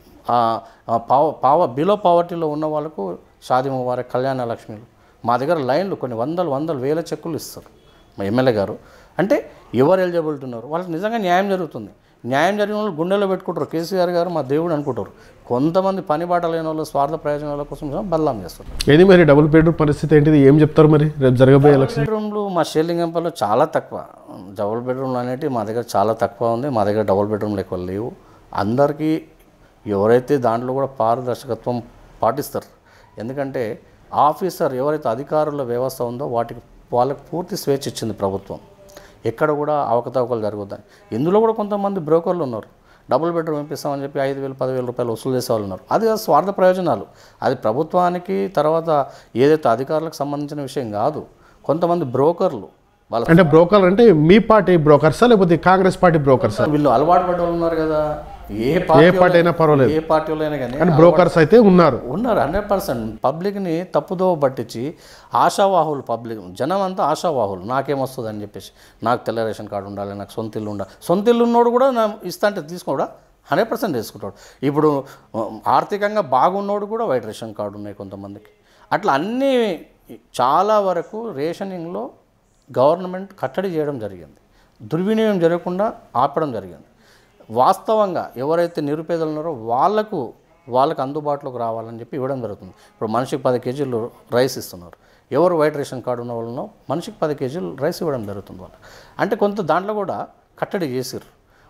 పావ పావ బిలో పావర్టీలో ఉన్న వాళ్ళకు షాదీ ముబారక్ కళ్యాణ లక్ష్మిలు మా దగ్గర లైన్లు కొన్ని వందలు వందలు వేల చెక్కులు ఇస్తారు మా ఎమ్మెల్యే గారు అంటే ఎవరు ఎలిజిబిలిటీ ఉన్నారు వాళ్ళకి నిజంగా న్యాయం జరుగుతుంది న్యాయం జరిగిన వాళ్ళు గుండెలో పెట్టుకుంటారు కేసీఆర్ గారు మా దేవుడు అనుకుంటారు కొంతమంది పని బాట లేని వాళ్ళు స్వార్థ ప్రయోజనాల కోసం బదలాం చేస్తారు ఏది మరి డబుల్ బెడ్రూమ్ పరిస్థితి ఏంటిది ఏం చెప్తారు మరి రేపు జరగబోయే ఎలక్షన్ బెడ్రూమ్లు మా షేర్లింగంపల్లో చాలా తక్కువ డబుల్ బెడ్రూమ్లు అనేవి మా దగ్గర చాలా తక్కువ ఉంది మా దగ్గర డబుల్ బెడ్రూమ్లు ఎక్కువ లేవు అందరికీ ఎవరైతే దాంట్లో కూడా పారదర్శకత్వం పాటిస్తారు ఎందుకంటే ఆఫీసర్ ఎవరైతే అధికారుల వ్యవస్థ ఉందో వాటికి వాళ్ళకి పూర్తి స్వేచ్ఛ ఇచ్చింది ప్రభుత్వం ఎక్కడ కూడా అవకతవకలు జరుగుతాయి ఇందులో కూడా కొంతమంది బ్రోకర్లు ఉన్నారు డబుల్ బెడ్రూమ్ ఇప్పిస్తామని చెప్పి ఐదు వేలు పదివేల రూపాయలు వసూలు చేసే వాళ్ళు ఉన్నారు అది స్వార్థ ప్రయోజనాలు అది ప్రభుత్వానికి తర్వాత ఏదైతే అధికారులకు సంబంధించిన విషయం కాదు కొంతమంది బ్రోకర్లు వాళ్ళ అంటే బ్రోకర్ అంటే మీ పార్టీ బ్రోకర్సా లేకపోతే కాంగ్రెస్ పార్టీ బ్రోకర్సా వీళ్ళు అలవాటు పడ్డ వాళ్ళు ఉన్నారు కదా ఏ ఏ పార్టీ పార్టీ అయినా పర్వాలేదు ఏ పార్టీలో అయినా కానీ కానీ బ్రోకర్స్ అయితే ఉన్నారు ఉన్నారు హండ్రెడ్ పర్సెంట్ పబ్లిక్ని తప్పుదో పట్టించి ఆశావాహులు పబ్లిక్ జనం అంతా ఆశావాహులు నాకేమొస్తుంది అని చెప్పేసి నాకు తెల్ల రేషన్ కార్డు ఉండాలి నాకు సొంత ఇల్లు ఉండాలి సొంత ఇల్లు ఉన్నోడు కూడా నా ఇస్తా అంటే తీసుకోడా హండ్రెడ్ పర్సెంట్ తీసుకుంటాడు ఇప్పుడు ఆ, ఆర్థికంగా బాగున్నోడు కూడా వైట్ రేషన్ కార్డు ఉన్నాయి కొంతమందికి అట్లా అన్నీ చాలా వరకు రేషనింగ్లో గవర్నమెంట్ కట్టడి చేయడం జరిగింది దుర్వినియోగం జరగకుండా ఆపడం జరిగింది వాస్తవంగా ఎవరైతే నిరుపేదలు ఉన్నారో వాళ్ళకు వాళ్ళకు అందుబాటులోకి రావాలని చెప్పి ఇవ్వడం జరుగుతుంది ఇప్పుడు మనిషికి పది కేజీలు రైస్ ఇస్తున్నారు ఎవరు వైట్ రేషన్ కార్డు ఉన్న వాళ్ళనో మనిషికి పది కేజీలు రైస్ ఇవ్వడం జరుగుతుంది వాళ్ళు అంటే కొంత దాంట్లో కూడా కట్టడి చేసిర్రు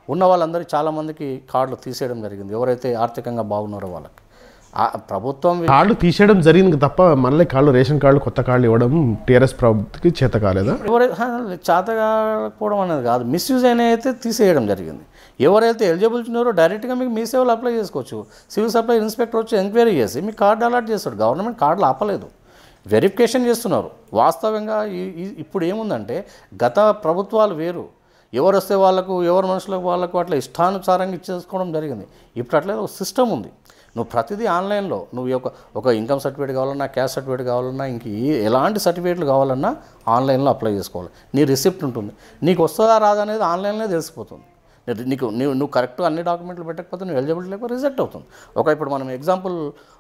ఉన్న వాళ్ళందరికీ చాలామందికి కార్డులు తీసేయడం జరిగింది ఎవరైతే ఆర్థికంగా బాగున్నారో వాళ్ళకి ఆ ప్రభుత్వం కార్డు తీసేయడం జరిగింది తప్ప మళ్ళీ కార్డు రేషన్ కార్డులు కొత్త కార్డులు ఇవ్వడం టీఆర్ఎస్ ప్రభుత్వకి చేత కాలేదా ఎవరైతే చేతగాకపోవడం అనేది కాదు మిస్యూజ్ అయిన అయితే తీసేయడం జరిగింది ఎవరైతే ఎలిజిబుల్ ఉన్నారో డైరెక్ట్గా మీకు మీ సేవలు అప్లై చేసుకోవచ్చు సివిల్ సప్లై ఇన్స్పెక్టర్ వచ్చి ఎంక్వైరీ చేసి మీకు కార్డు అలాట్ చేస్తాడు గవర్నమెంట్ కార్డులు ఆపలేదు వెరిఫికేషన్ చేస్తున్నారు వాస్తవంగా ఈ- ఈ- ఇప్పుడు ఏముందంటే గత ప్రభుత్వాలు వేరు ఎవరు వస్తే వాళ్ళకు ఎవరు మనుషులకు వాళ్ళకు అట్లా ఇష్టానుసారంగా ఇచ్చేసుకోవడం జరిగింది ఇప్పుడు అట్లా ఒక సిస్టమ్ ఉంది నువ్వు ప్రతిదీ ఆన్లైన్లో నువ్వు ఒక ఒక ఇన్కమ్ సర్టిఫికేట్ కావాలన్నా క్యాష్ సర్టిఫికేట్ కావాలన్నా ఇంక ఏ- ఎలాంటి సర్టిఫికేట్లు కావాలన్నా ఆన్లైన్లో అప్లై చేసుకోవాలి నీ రిసిప్ట్ ఉంటుంది నీకు వస్తుందా రాదా అనేది ఆన్లైన్లో తెలిసిపోతుంది నీ- నీకు నువ్వు నువ్వు కరెక్ట్ అన్ని డాక్యుమెంట్లు పెట్టకపోతే నువ్వు ఎలిజిబిలిటీ లేకపోతే రిజెక్ట్ అవుతుంది ఒక ఇప్పుడు మనం ఎగ్జాంపుల్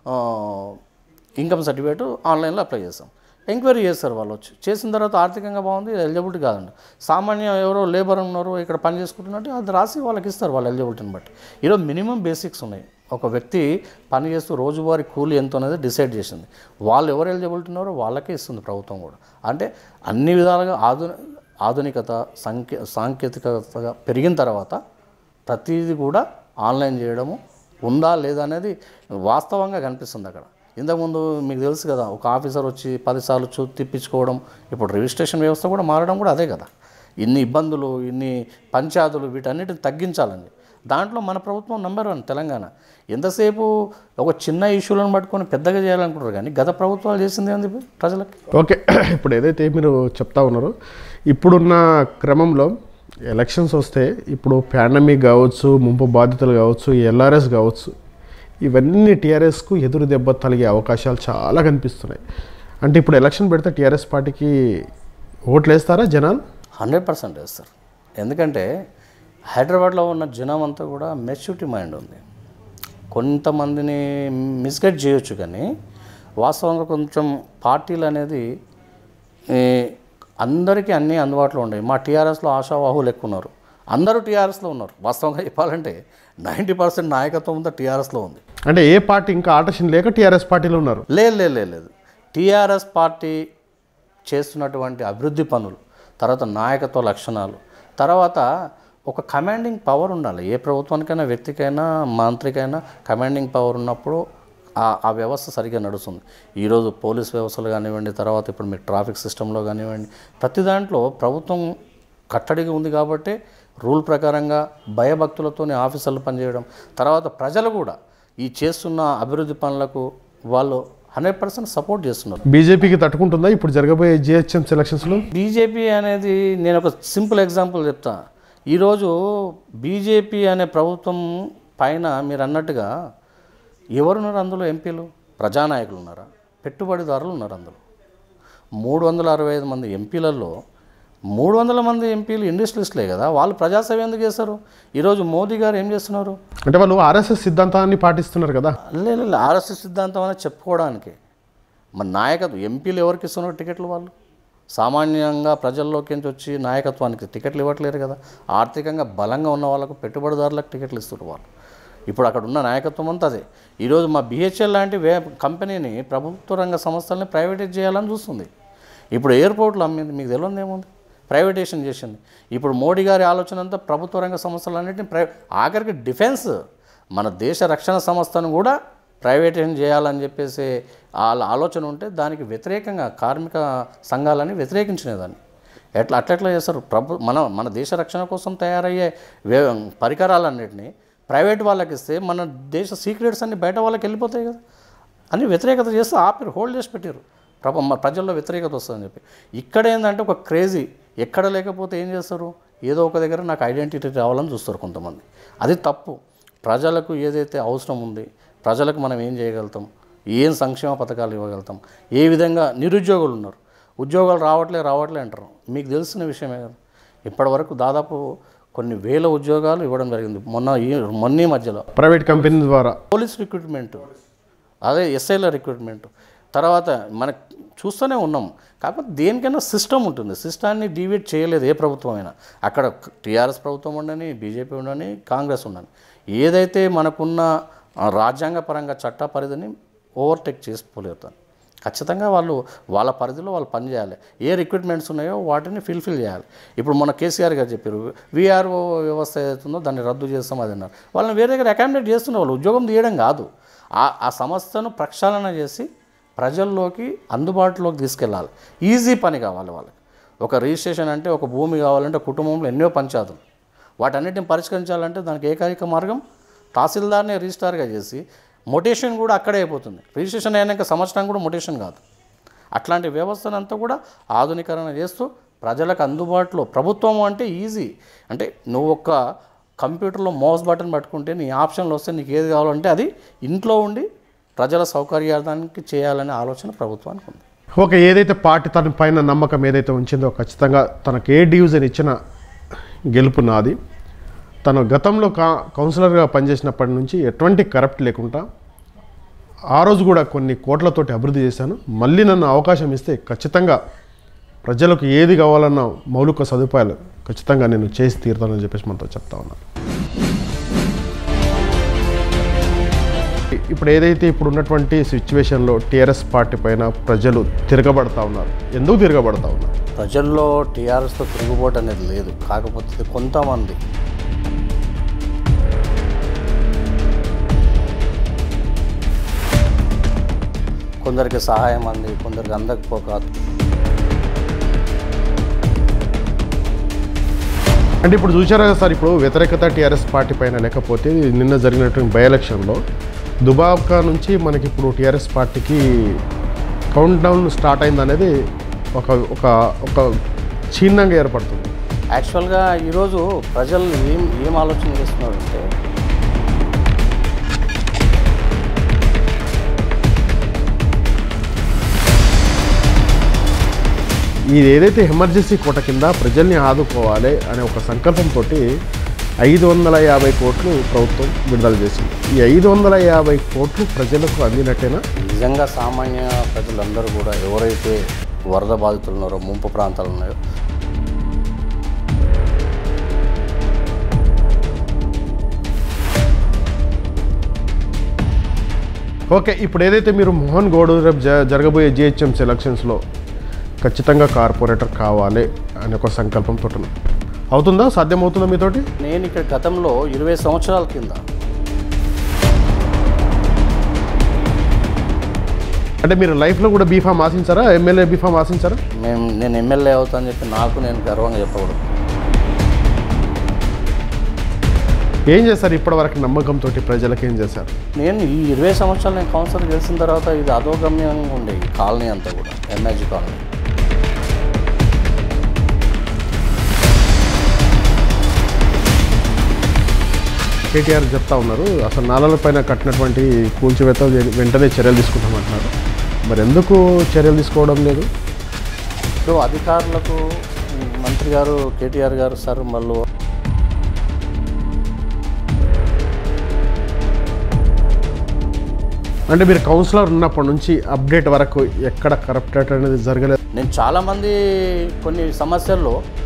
ఇన్కమ్ సర్టిఫికేట్ ఆన్లైన్లో అప్లై చేస్తాం ఎంక్వైరీ చేస్తారు వాళ్ళు వచ్చి చేసిన తర్వాత ఆర్థికంగా బాగుంది ఎలిజిబిలిటీ కాదండి సామాన్య ఎవరో లేబర్ ఉన్నారు ఇక్కడ పని చేసుకుంటున్నట్టు అది రాసి వాళ్ళకి ఇస్తారు వాళ్ళ ఎలిజిబిలిటీని బట్టి ఈరోజు మినిమం బేసిక్స్ ఉన్నాయి ఒక వ్యక్తి పని చేస్తూ రోజువారీ కూలి ఎంత అనేది డిసైడ్ చేసింది వాళ్ళు ఎవరు ఎలిజిబిలిటీ ఉన్నారో వాళ్ళకే ఇస్తుంది ప్రభుత్వం కూడా అంటే అన్ని విధాలుగా ఆధున ఆధునికత సాంకే సాంకేతికతగా పెరిగిన తర్వాత ప్రతిదీ కూడా ఆన్లైన్ చేయడము ఉందా లేదా అనేది వాస్తవంగా కనిపిస్తుంది అక్కడ ఇంతకుముందు మీకు తెలుసు కదా ఒక ఆఫీసర్ వచ్చి పదిసార్లు చూ తిప్పించుకోవడం ఇప్పుడు రిజిస్ట్రేషన్ వ్యవస్థ కూడా మారడం కూడా అదే కదా ఇన్ని ఇబ్బందులు ఇన్ని పంచాయతీలు వీటన్నిటిని తగ్గించాలండి దాంట్లో మన ప్రభుత్వం నెంబర్ వన్ తెలంగాణ ఎంతసేపు ఒక చిన్న ఇష్యూలను పట్టుకొని పెద్దగా చేయాలనుకుంటారు కానీ గత ప్రభుత్వాలు చేసింది ఏంది ప్రజలకి ఓకే ఇప్పుడు ఏదైతే మీరు చెప్తా ఉన్నారో ఇప్పుడున్న క్రమంలో ఎలక్షన్స్ వస్తే ఇప్పుడు పాండమిక్ కావచ్చు ముంపు బాధితులు కావచ్చు ఎల్ఆర్ఎస్ కావచ్చు ఇవన్నీ టీఆర్ఎస్కు ఎదురు దెబ్బ తలిగే అవకాశాలు చాలా కనిపిస్తున్నాయి అంటే ఇప్పుడు ఎలక్షన్ పెడితే టీఆర్ఎస్ పార్టీకి ఓట్లు వేస్తారా జనాలు హండ్రెడ్ పర్సెంట్ వేస్తారు ఎందుకంటే హైదరాబాద్లో ఉన్న జనం అంతా కూడా మెచ్యూరిటీ మైండ్ ఉంది కొంతమందిని మిస్గైడ్ చేయొచ్చు కానీ వాస్తవంగా కొంచెం పార్టీలు అనేది ఈ, అందరికీ అన్నీ అందుబాటులో ఉన్నాయి మా టీఆర్ఎస్లో ఆశావాహులు ఎక్కువ ఉన్నారు అందరూ టీఆర్ఎస్లో ఉన్నారు వాస్తవంగా చెప్పాలంటే నైంటీ పర్సెంట్ నాయకత్వం అంతా టీఆర్ఎస్లో ఉంది అంటే ఏ పార్టీ ఇంకా ఆటోషన్ లేక టీఆర్ఎస్ పార్టీలో ఉన్నారు లేదు లేదు లేదు లేదు టీఆర్ఎస్ పార్టీ చేస్తున్నటువంటి అభివృద్ధి పనులు తర్వాత నాయకత్వ లక్షణాలు తర్వాత ఒక కమాండింగ్ పవర్ ఉండాలి ఏ ప్రభుత్వానికైనా వ్యక్తికైనా మంత్రికైనా కమాండింగ్ పవర్ ఉన్నప్పుడు ఆ ఆ వ్యవస్థ సరిగ్గా నడుస్తుంది ఈరోజు పోలీస్ వ్యవస్థలు కానివ్వండి తర్వాత ఇప్పుడు మీరు ట్రాఫిక్ సిస్టంలో కానివ్వండి ప్రతి దాంట్లో ప్రభుత్వం కట్టడిగా ఉంది కాబట్టి రూల్ ప్రకారంగా భయభక్తులతోనే ఆఫీసర్లు పనిచేయడం తర్వాత ప్రజలు కూడా ఈ చేస్తున్న అభివృద్ధి పనులకు వాళ్ళు హండ్రెడ్ పర్సెంట్ సపోర్ట్ చేస్తున్నారు బీజేపీకి తట్టుకుంటుందా ఇప్పుడు జరగబోయే జిహెచ్ఎం సెలక్షన్స్లో బీజేపీ అనేది నేను ఒక సింపుల్ ఎగ్జాంపుల్ చెప్తా ఈరోజు బీజేపీ అనే ప్రభుత్వం పైన మీరు అన్నట్టుగా ఎవరున్నారు అందులో ఎంపీలు ప్రజానాయకులు ఉన్నారా పెట్టుబడిదారులు ఉన్నారు అందులో మూడు వందల అరవై ఐదు మంది ఎంపీలలో మూడు వందల మంది ఎంపీలు ఇండస్ట్రియలిస్టులే కదా వాళ్ళు ప్రజాసేవ ఎందుకు చేస్తారు ఈరోజు మోదీ గారు ఏం చేస్తున్నారు అంటే వాళ్ళు ఆర్ఎస్ఎస్ సిద్ధాంతాన్ని పాటిస్తున్నారు కదా లేదు ఆర్ఎస్ఎస్ సిద్ధాంతం అనేది చెప్పుకోవడానికి మన నాయకత్వం ఎంపీలు ఎవరికి ఇస్తున్నారు టికెట్లు వాళ్ళు సామాన్యంగా ప్రజల్లోకి నుంచి వచ్చి నాయకత్వానికి టికెట్లు ఇవ్వట్లేరు కదా ఆర్థికంగా బలంగా ఉన్న వాళ్ళకు పెట్టుబడిదారులకు టికెట్లు ఇస్తున్నారు వాళ్ళు ఇప్పుడు అక్కడ ఉన్న నాయకత్వం అంతా అదే ఈరోజు మా బిహెచ్ఎల్ లాంటి వే కంపెనీని ప్రభుత్వ రంగ సంస్థల్ని ప్రైవేటైజ్ చేయాలని చూస్తుంది ఇప్పుడు ఎయిర్పోర్ట్లు అమ్మింది మీకు తెలియదు ఏముంది ప్రైవేటేషన్ చేసింది ఇప్పుడు మోడీ గారి ఆలోచన అంతా ప్రభుత్వ రంగ సంస్థలన్నింటినీ ప్రై ఆఖరికి డిఫెన్స్ మన దేశ రక్షణ సంస్థను కూడా ప్రైవేటైజేషన్ చేయాలని చెప్పేసి వాళ్ళ ఆలోచన ఉంటే దానికి వ్యతిరేకంగా కార్మిక సంఘాలని వ్యతిరేకించినదాన్ని ఎట్లా అట్లెట్లా చేస్తారు ప్రభు మన మన దేశ రక్షణ కోసం తయారయ్యే వే పరికరాలన్నింటినీ ప్రైవేట్ వాళ్ళకి ఇస్తే మన దేశ సీక్రెట్స్ అన్ని బయట వాళ్ళకి వెళ్ళిపోతాయి కదా అని వ్యతిరేకత చేస్తే ఆపిరు హోల్డ్ చేసి పెట్టారు ప్రభ మన ప్రజల్లో వ్యతిరేకత వస్తుందని చెప్పి ఇక్కడ ఏంటంటే ఒక క్రేజీ ఎక్కడ లేకపోతే ఏం చేస్తారు ఏదో ఒక దగ్గర నాకు ఐడెంటిటీ రావాలని చూస్తారు కొంతమంది అది తప్పు ప్రజలకు ఏదైతే అవసరం ఉంది ప్రజలకు మనం ఏం చేయగలుగుతాం ఏం సంక్షేమ పథకాలు ఇవ్వగలుగుతాం ఏ విధంగా నిరుద్యోగులు ఉన్నారు ఉద్యోగాలు రావట్లే రావట్లే అంటారు మీకు తెలిసిన విషయమే కదా ఇప్పటివరకు దాదాపు కొన్ని వేల ఉద్యోగాలు ఇవ్వడం జరిగింది మొన్న ఈ మొన్న ఈ మధ్యలో ప్రైవేట్ కంపెనీ ద్వారా పోలీస్ రిక్రూట్మెంట్ అదే ఎస్ఐల రిక్రూట్మెంట్ తర్వాత మనకు చూస్తూనే ఉన్నాం కాకపోతే దేనికైనా సిస్టమ్ ఉంటుంది సిస్టాన్ని డివేట్ చేయలేదు ఏ ప్రభుత్వం అయినా అక్కడ టీఆర్ఎస్ ప్రభుత్వం ఉండని బీజేపీ ఉండని కాంగ్రెస్ ఉండని ఏదైతే మనకున్న ఆ, రాజ్యాంగపరంగా చట్ట పరిధిని ఓవర్టేక్ చేసుకోలేతాను ఖచ్చితంగా వాళ్ళు వాళ్ళ పరిధిలో వాళ్ళు పనిచేయాలి ఏ రిక్రూట్మెంట్స్ ఉన్నాయో వాటిని ఫిల్ఫిల్ చేయాలి ఇప్పుడు మన కేసీఆర్ గారు చెప్పారు వీఆర్ఓ వ్యవస్థ ఏదైతుందో దాన్ని రద్దు చేస్తాం అది అన్నారు వాళ్ళని వేరే దగ్గర అకామిడేట్ చేస్తున్న వాళ్ళు ఉద్యోగం తీయడం కాదు ఆ ఆ సంస్థను ప్రక్షాళన చేసి ప్రజల్లోకి అందుబాటులోకి తీసుకెళ్ళాలి ఈజీ పని కావాలి వాళ్ళకి ఒక రిజిస్ట్రేషన్ అంటే ఒక భూమి కావాలంటే కుటుంబంలో ఎన్నో పంచాయతీలు వాటన్నిటిని పరిష్కరించాలంటే దానికి ఏకైక మార్గం తహసీల్దార్ని రిజిస్టార్గా చేసి మొటేషన్ కూడా అక్కడే అయిపోతుంది రిజిస్ట్రేషన్ అయినాక సంవత్సరం కూడా మొటేషన్ కాదు అట్లాంటి వ్యవస్థనంతా కూడా ఆధునీకరణ చేస్తూ ప్రజలకు అందుబాటులో ప్రభుత్వం అంటే ఈజీ అంటే నువ్వు ఒక కంప్యూటర్లో మౌస్ బటన్ పట్టుకుంటే నీ ఆప్షన్లు వస్తే నీకు ఏది కావాలంటే అది ఇంట్లో ఉండి ప్రజల సౌకర్యార్థానికి చేయాలనే ఆలోచన ప్రభుత్వానికి ఉంది ఓకే ఏదైతే పార్టీ తన పైన నమ్మకం ఏదైతే ఉంచిందో ఖచ్చితంగా తనకు ఏ డివిజన్ ఇచ్చిన గెలుపు నాది తను గతంలో కా కౌన్సిలర్గా పనిచేసినప్పటి నుంచి ఎటువంటి కరప్ట్ లేకుండా ఆ రోజు కూడా కొన్ని కోట్లతోటి అభివృద్ధి చేశాను మళ్ళీ నన్ను అవకాశం ఇస్తే ఖచ్చితంగా ప్రజలకు ఏది కావాలన్న మౌలిక సదుపాయాలు ఖచ్చితంగా నేను చేసి తీరుతానని చెప్పేసి మనతో చెప్తా ఉన్నాను ఇప్పుడు ఏదైతే ఇప్పుడు ఉన్నటువంటి సిచ్యువేషన్లో టీఆర్ఎస్ పార్టీ పైన ప్రజలు తిరగబడతా ఉన్నారు ఎందుకు తిరగబడతా ఉన్నారు ప్రజల్లో టీఆర్ఎస్తో తిరుగుబాటు అనేది లేదు కాకపోతే కొంతమంది కొందరికి సహాయం అంది కొందరికి అందకపోక అంటే ఇప్పుడు చూసారా కదా సార్ ఇప్పుడు వ్యతిరేకత టీఆర్ఎస్ పార్టీ పైన లేకపోతే నిన్న జరిగినటువంటి బై ఎలక్షన్లో దుబాకా నుంచి మనకి ఇప్పుడు టీఆర్ఎస్ పార్టీకి కౌంట్ డౌన్ స్టార్ట్ అయింది అనేది ఒక ఒక ఒక చిన్నంగా ఏర్పడుతుంది యాక్చువల్గా ఈరోజు ప్రజలు ఏం ఏం ఆలోచన చేస్తున్నారంటే ఇది ఏదైతే ఎమర్జెన్సీ కోట కింద ప్రజల్ని ఆదుకోవాలి అనే ఒక సంకల్పంతో ఐదు వందల యాభై కోట్లు ప్రభుత్వం విడుదల చేసింది ఈ ఐదు వందల యాభై కోట్లు ప్రజలకు అందినట్టేనా నిజంగా సామాన్య ప్రజలందరూ కూడా ఎవరైతే వరద బాధితులు ఉన్నారో ముంపు ప్రాంతాలు ఉన్నాయో ఓకే ఇప్పుడు ఏదైతే మీరు మోహన్ గౌడ్ రేపు జ- జరగబోయే జిహెచ్ఎంసీ ఎలక్షన్స్లో ఖచ్చితంగా కార్పొరేటర్ కావాలి అనే ఒక సంకల్పంతో ఉన్నారు. అవుతుందా సాధ్యమవుతుందా మీతోటి నేను ఇక్కడ గతంలో ఇరవై సంవత్సరాల కింద అంటే మీరు లైఫ్లో కూడా బీఫామ్ ఆశించారా ఎమ్మెల్యే బీఫామ్ ఆశించారా మేము నేను ఎమ్మెల్యే అవుతానని చెప్పి నాకు నేను గర్వంగా చెప్పకూడదు ఏం చేశారు ఇప్పటివరకు నమ్మకంతో ప్రజలకు ఏం చేశారు నేను ఈ ఇరవై సంవత్సరాలు నేను కౌన్సిలర్ గెలిచిన తర్వాత ఇది అధోగమ్యంగా ఉండే ఈ కాలనీ అంతా కూడా ఎంఐజీ కాలనీ కేటీఆర్ చెప్తా ఉన్నారు అసలు నాలల పైన కట్టినటువంటి కూల్చివేత వెంటనే చర్యలు తీసుకుంటామంటున్నారు మరి ఎందుకు చర్యలు తీసుకోవడం లేదు ఇప్పుడు అధికారులకు మంత్రి గారు కేటీఆర్ గారు సార్ మళ్ళీ అంటే మీరు కౌన్సిలర్ ఉన్నప్పటి నుంచి అప్డేట్ వరకు ఎక్కడ కరప్టెడ్ అనేది జరగలేదు నేను చాలామంది కొన్ని సమస్యల్లో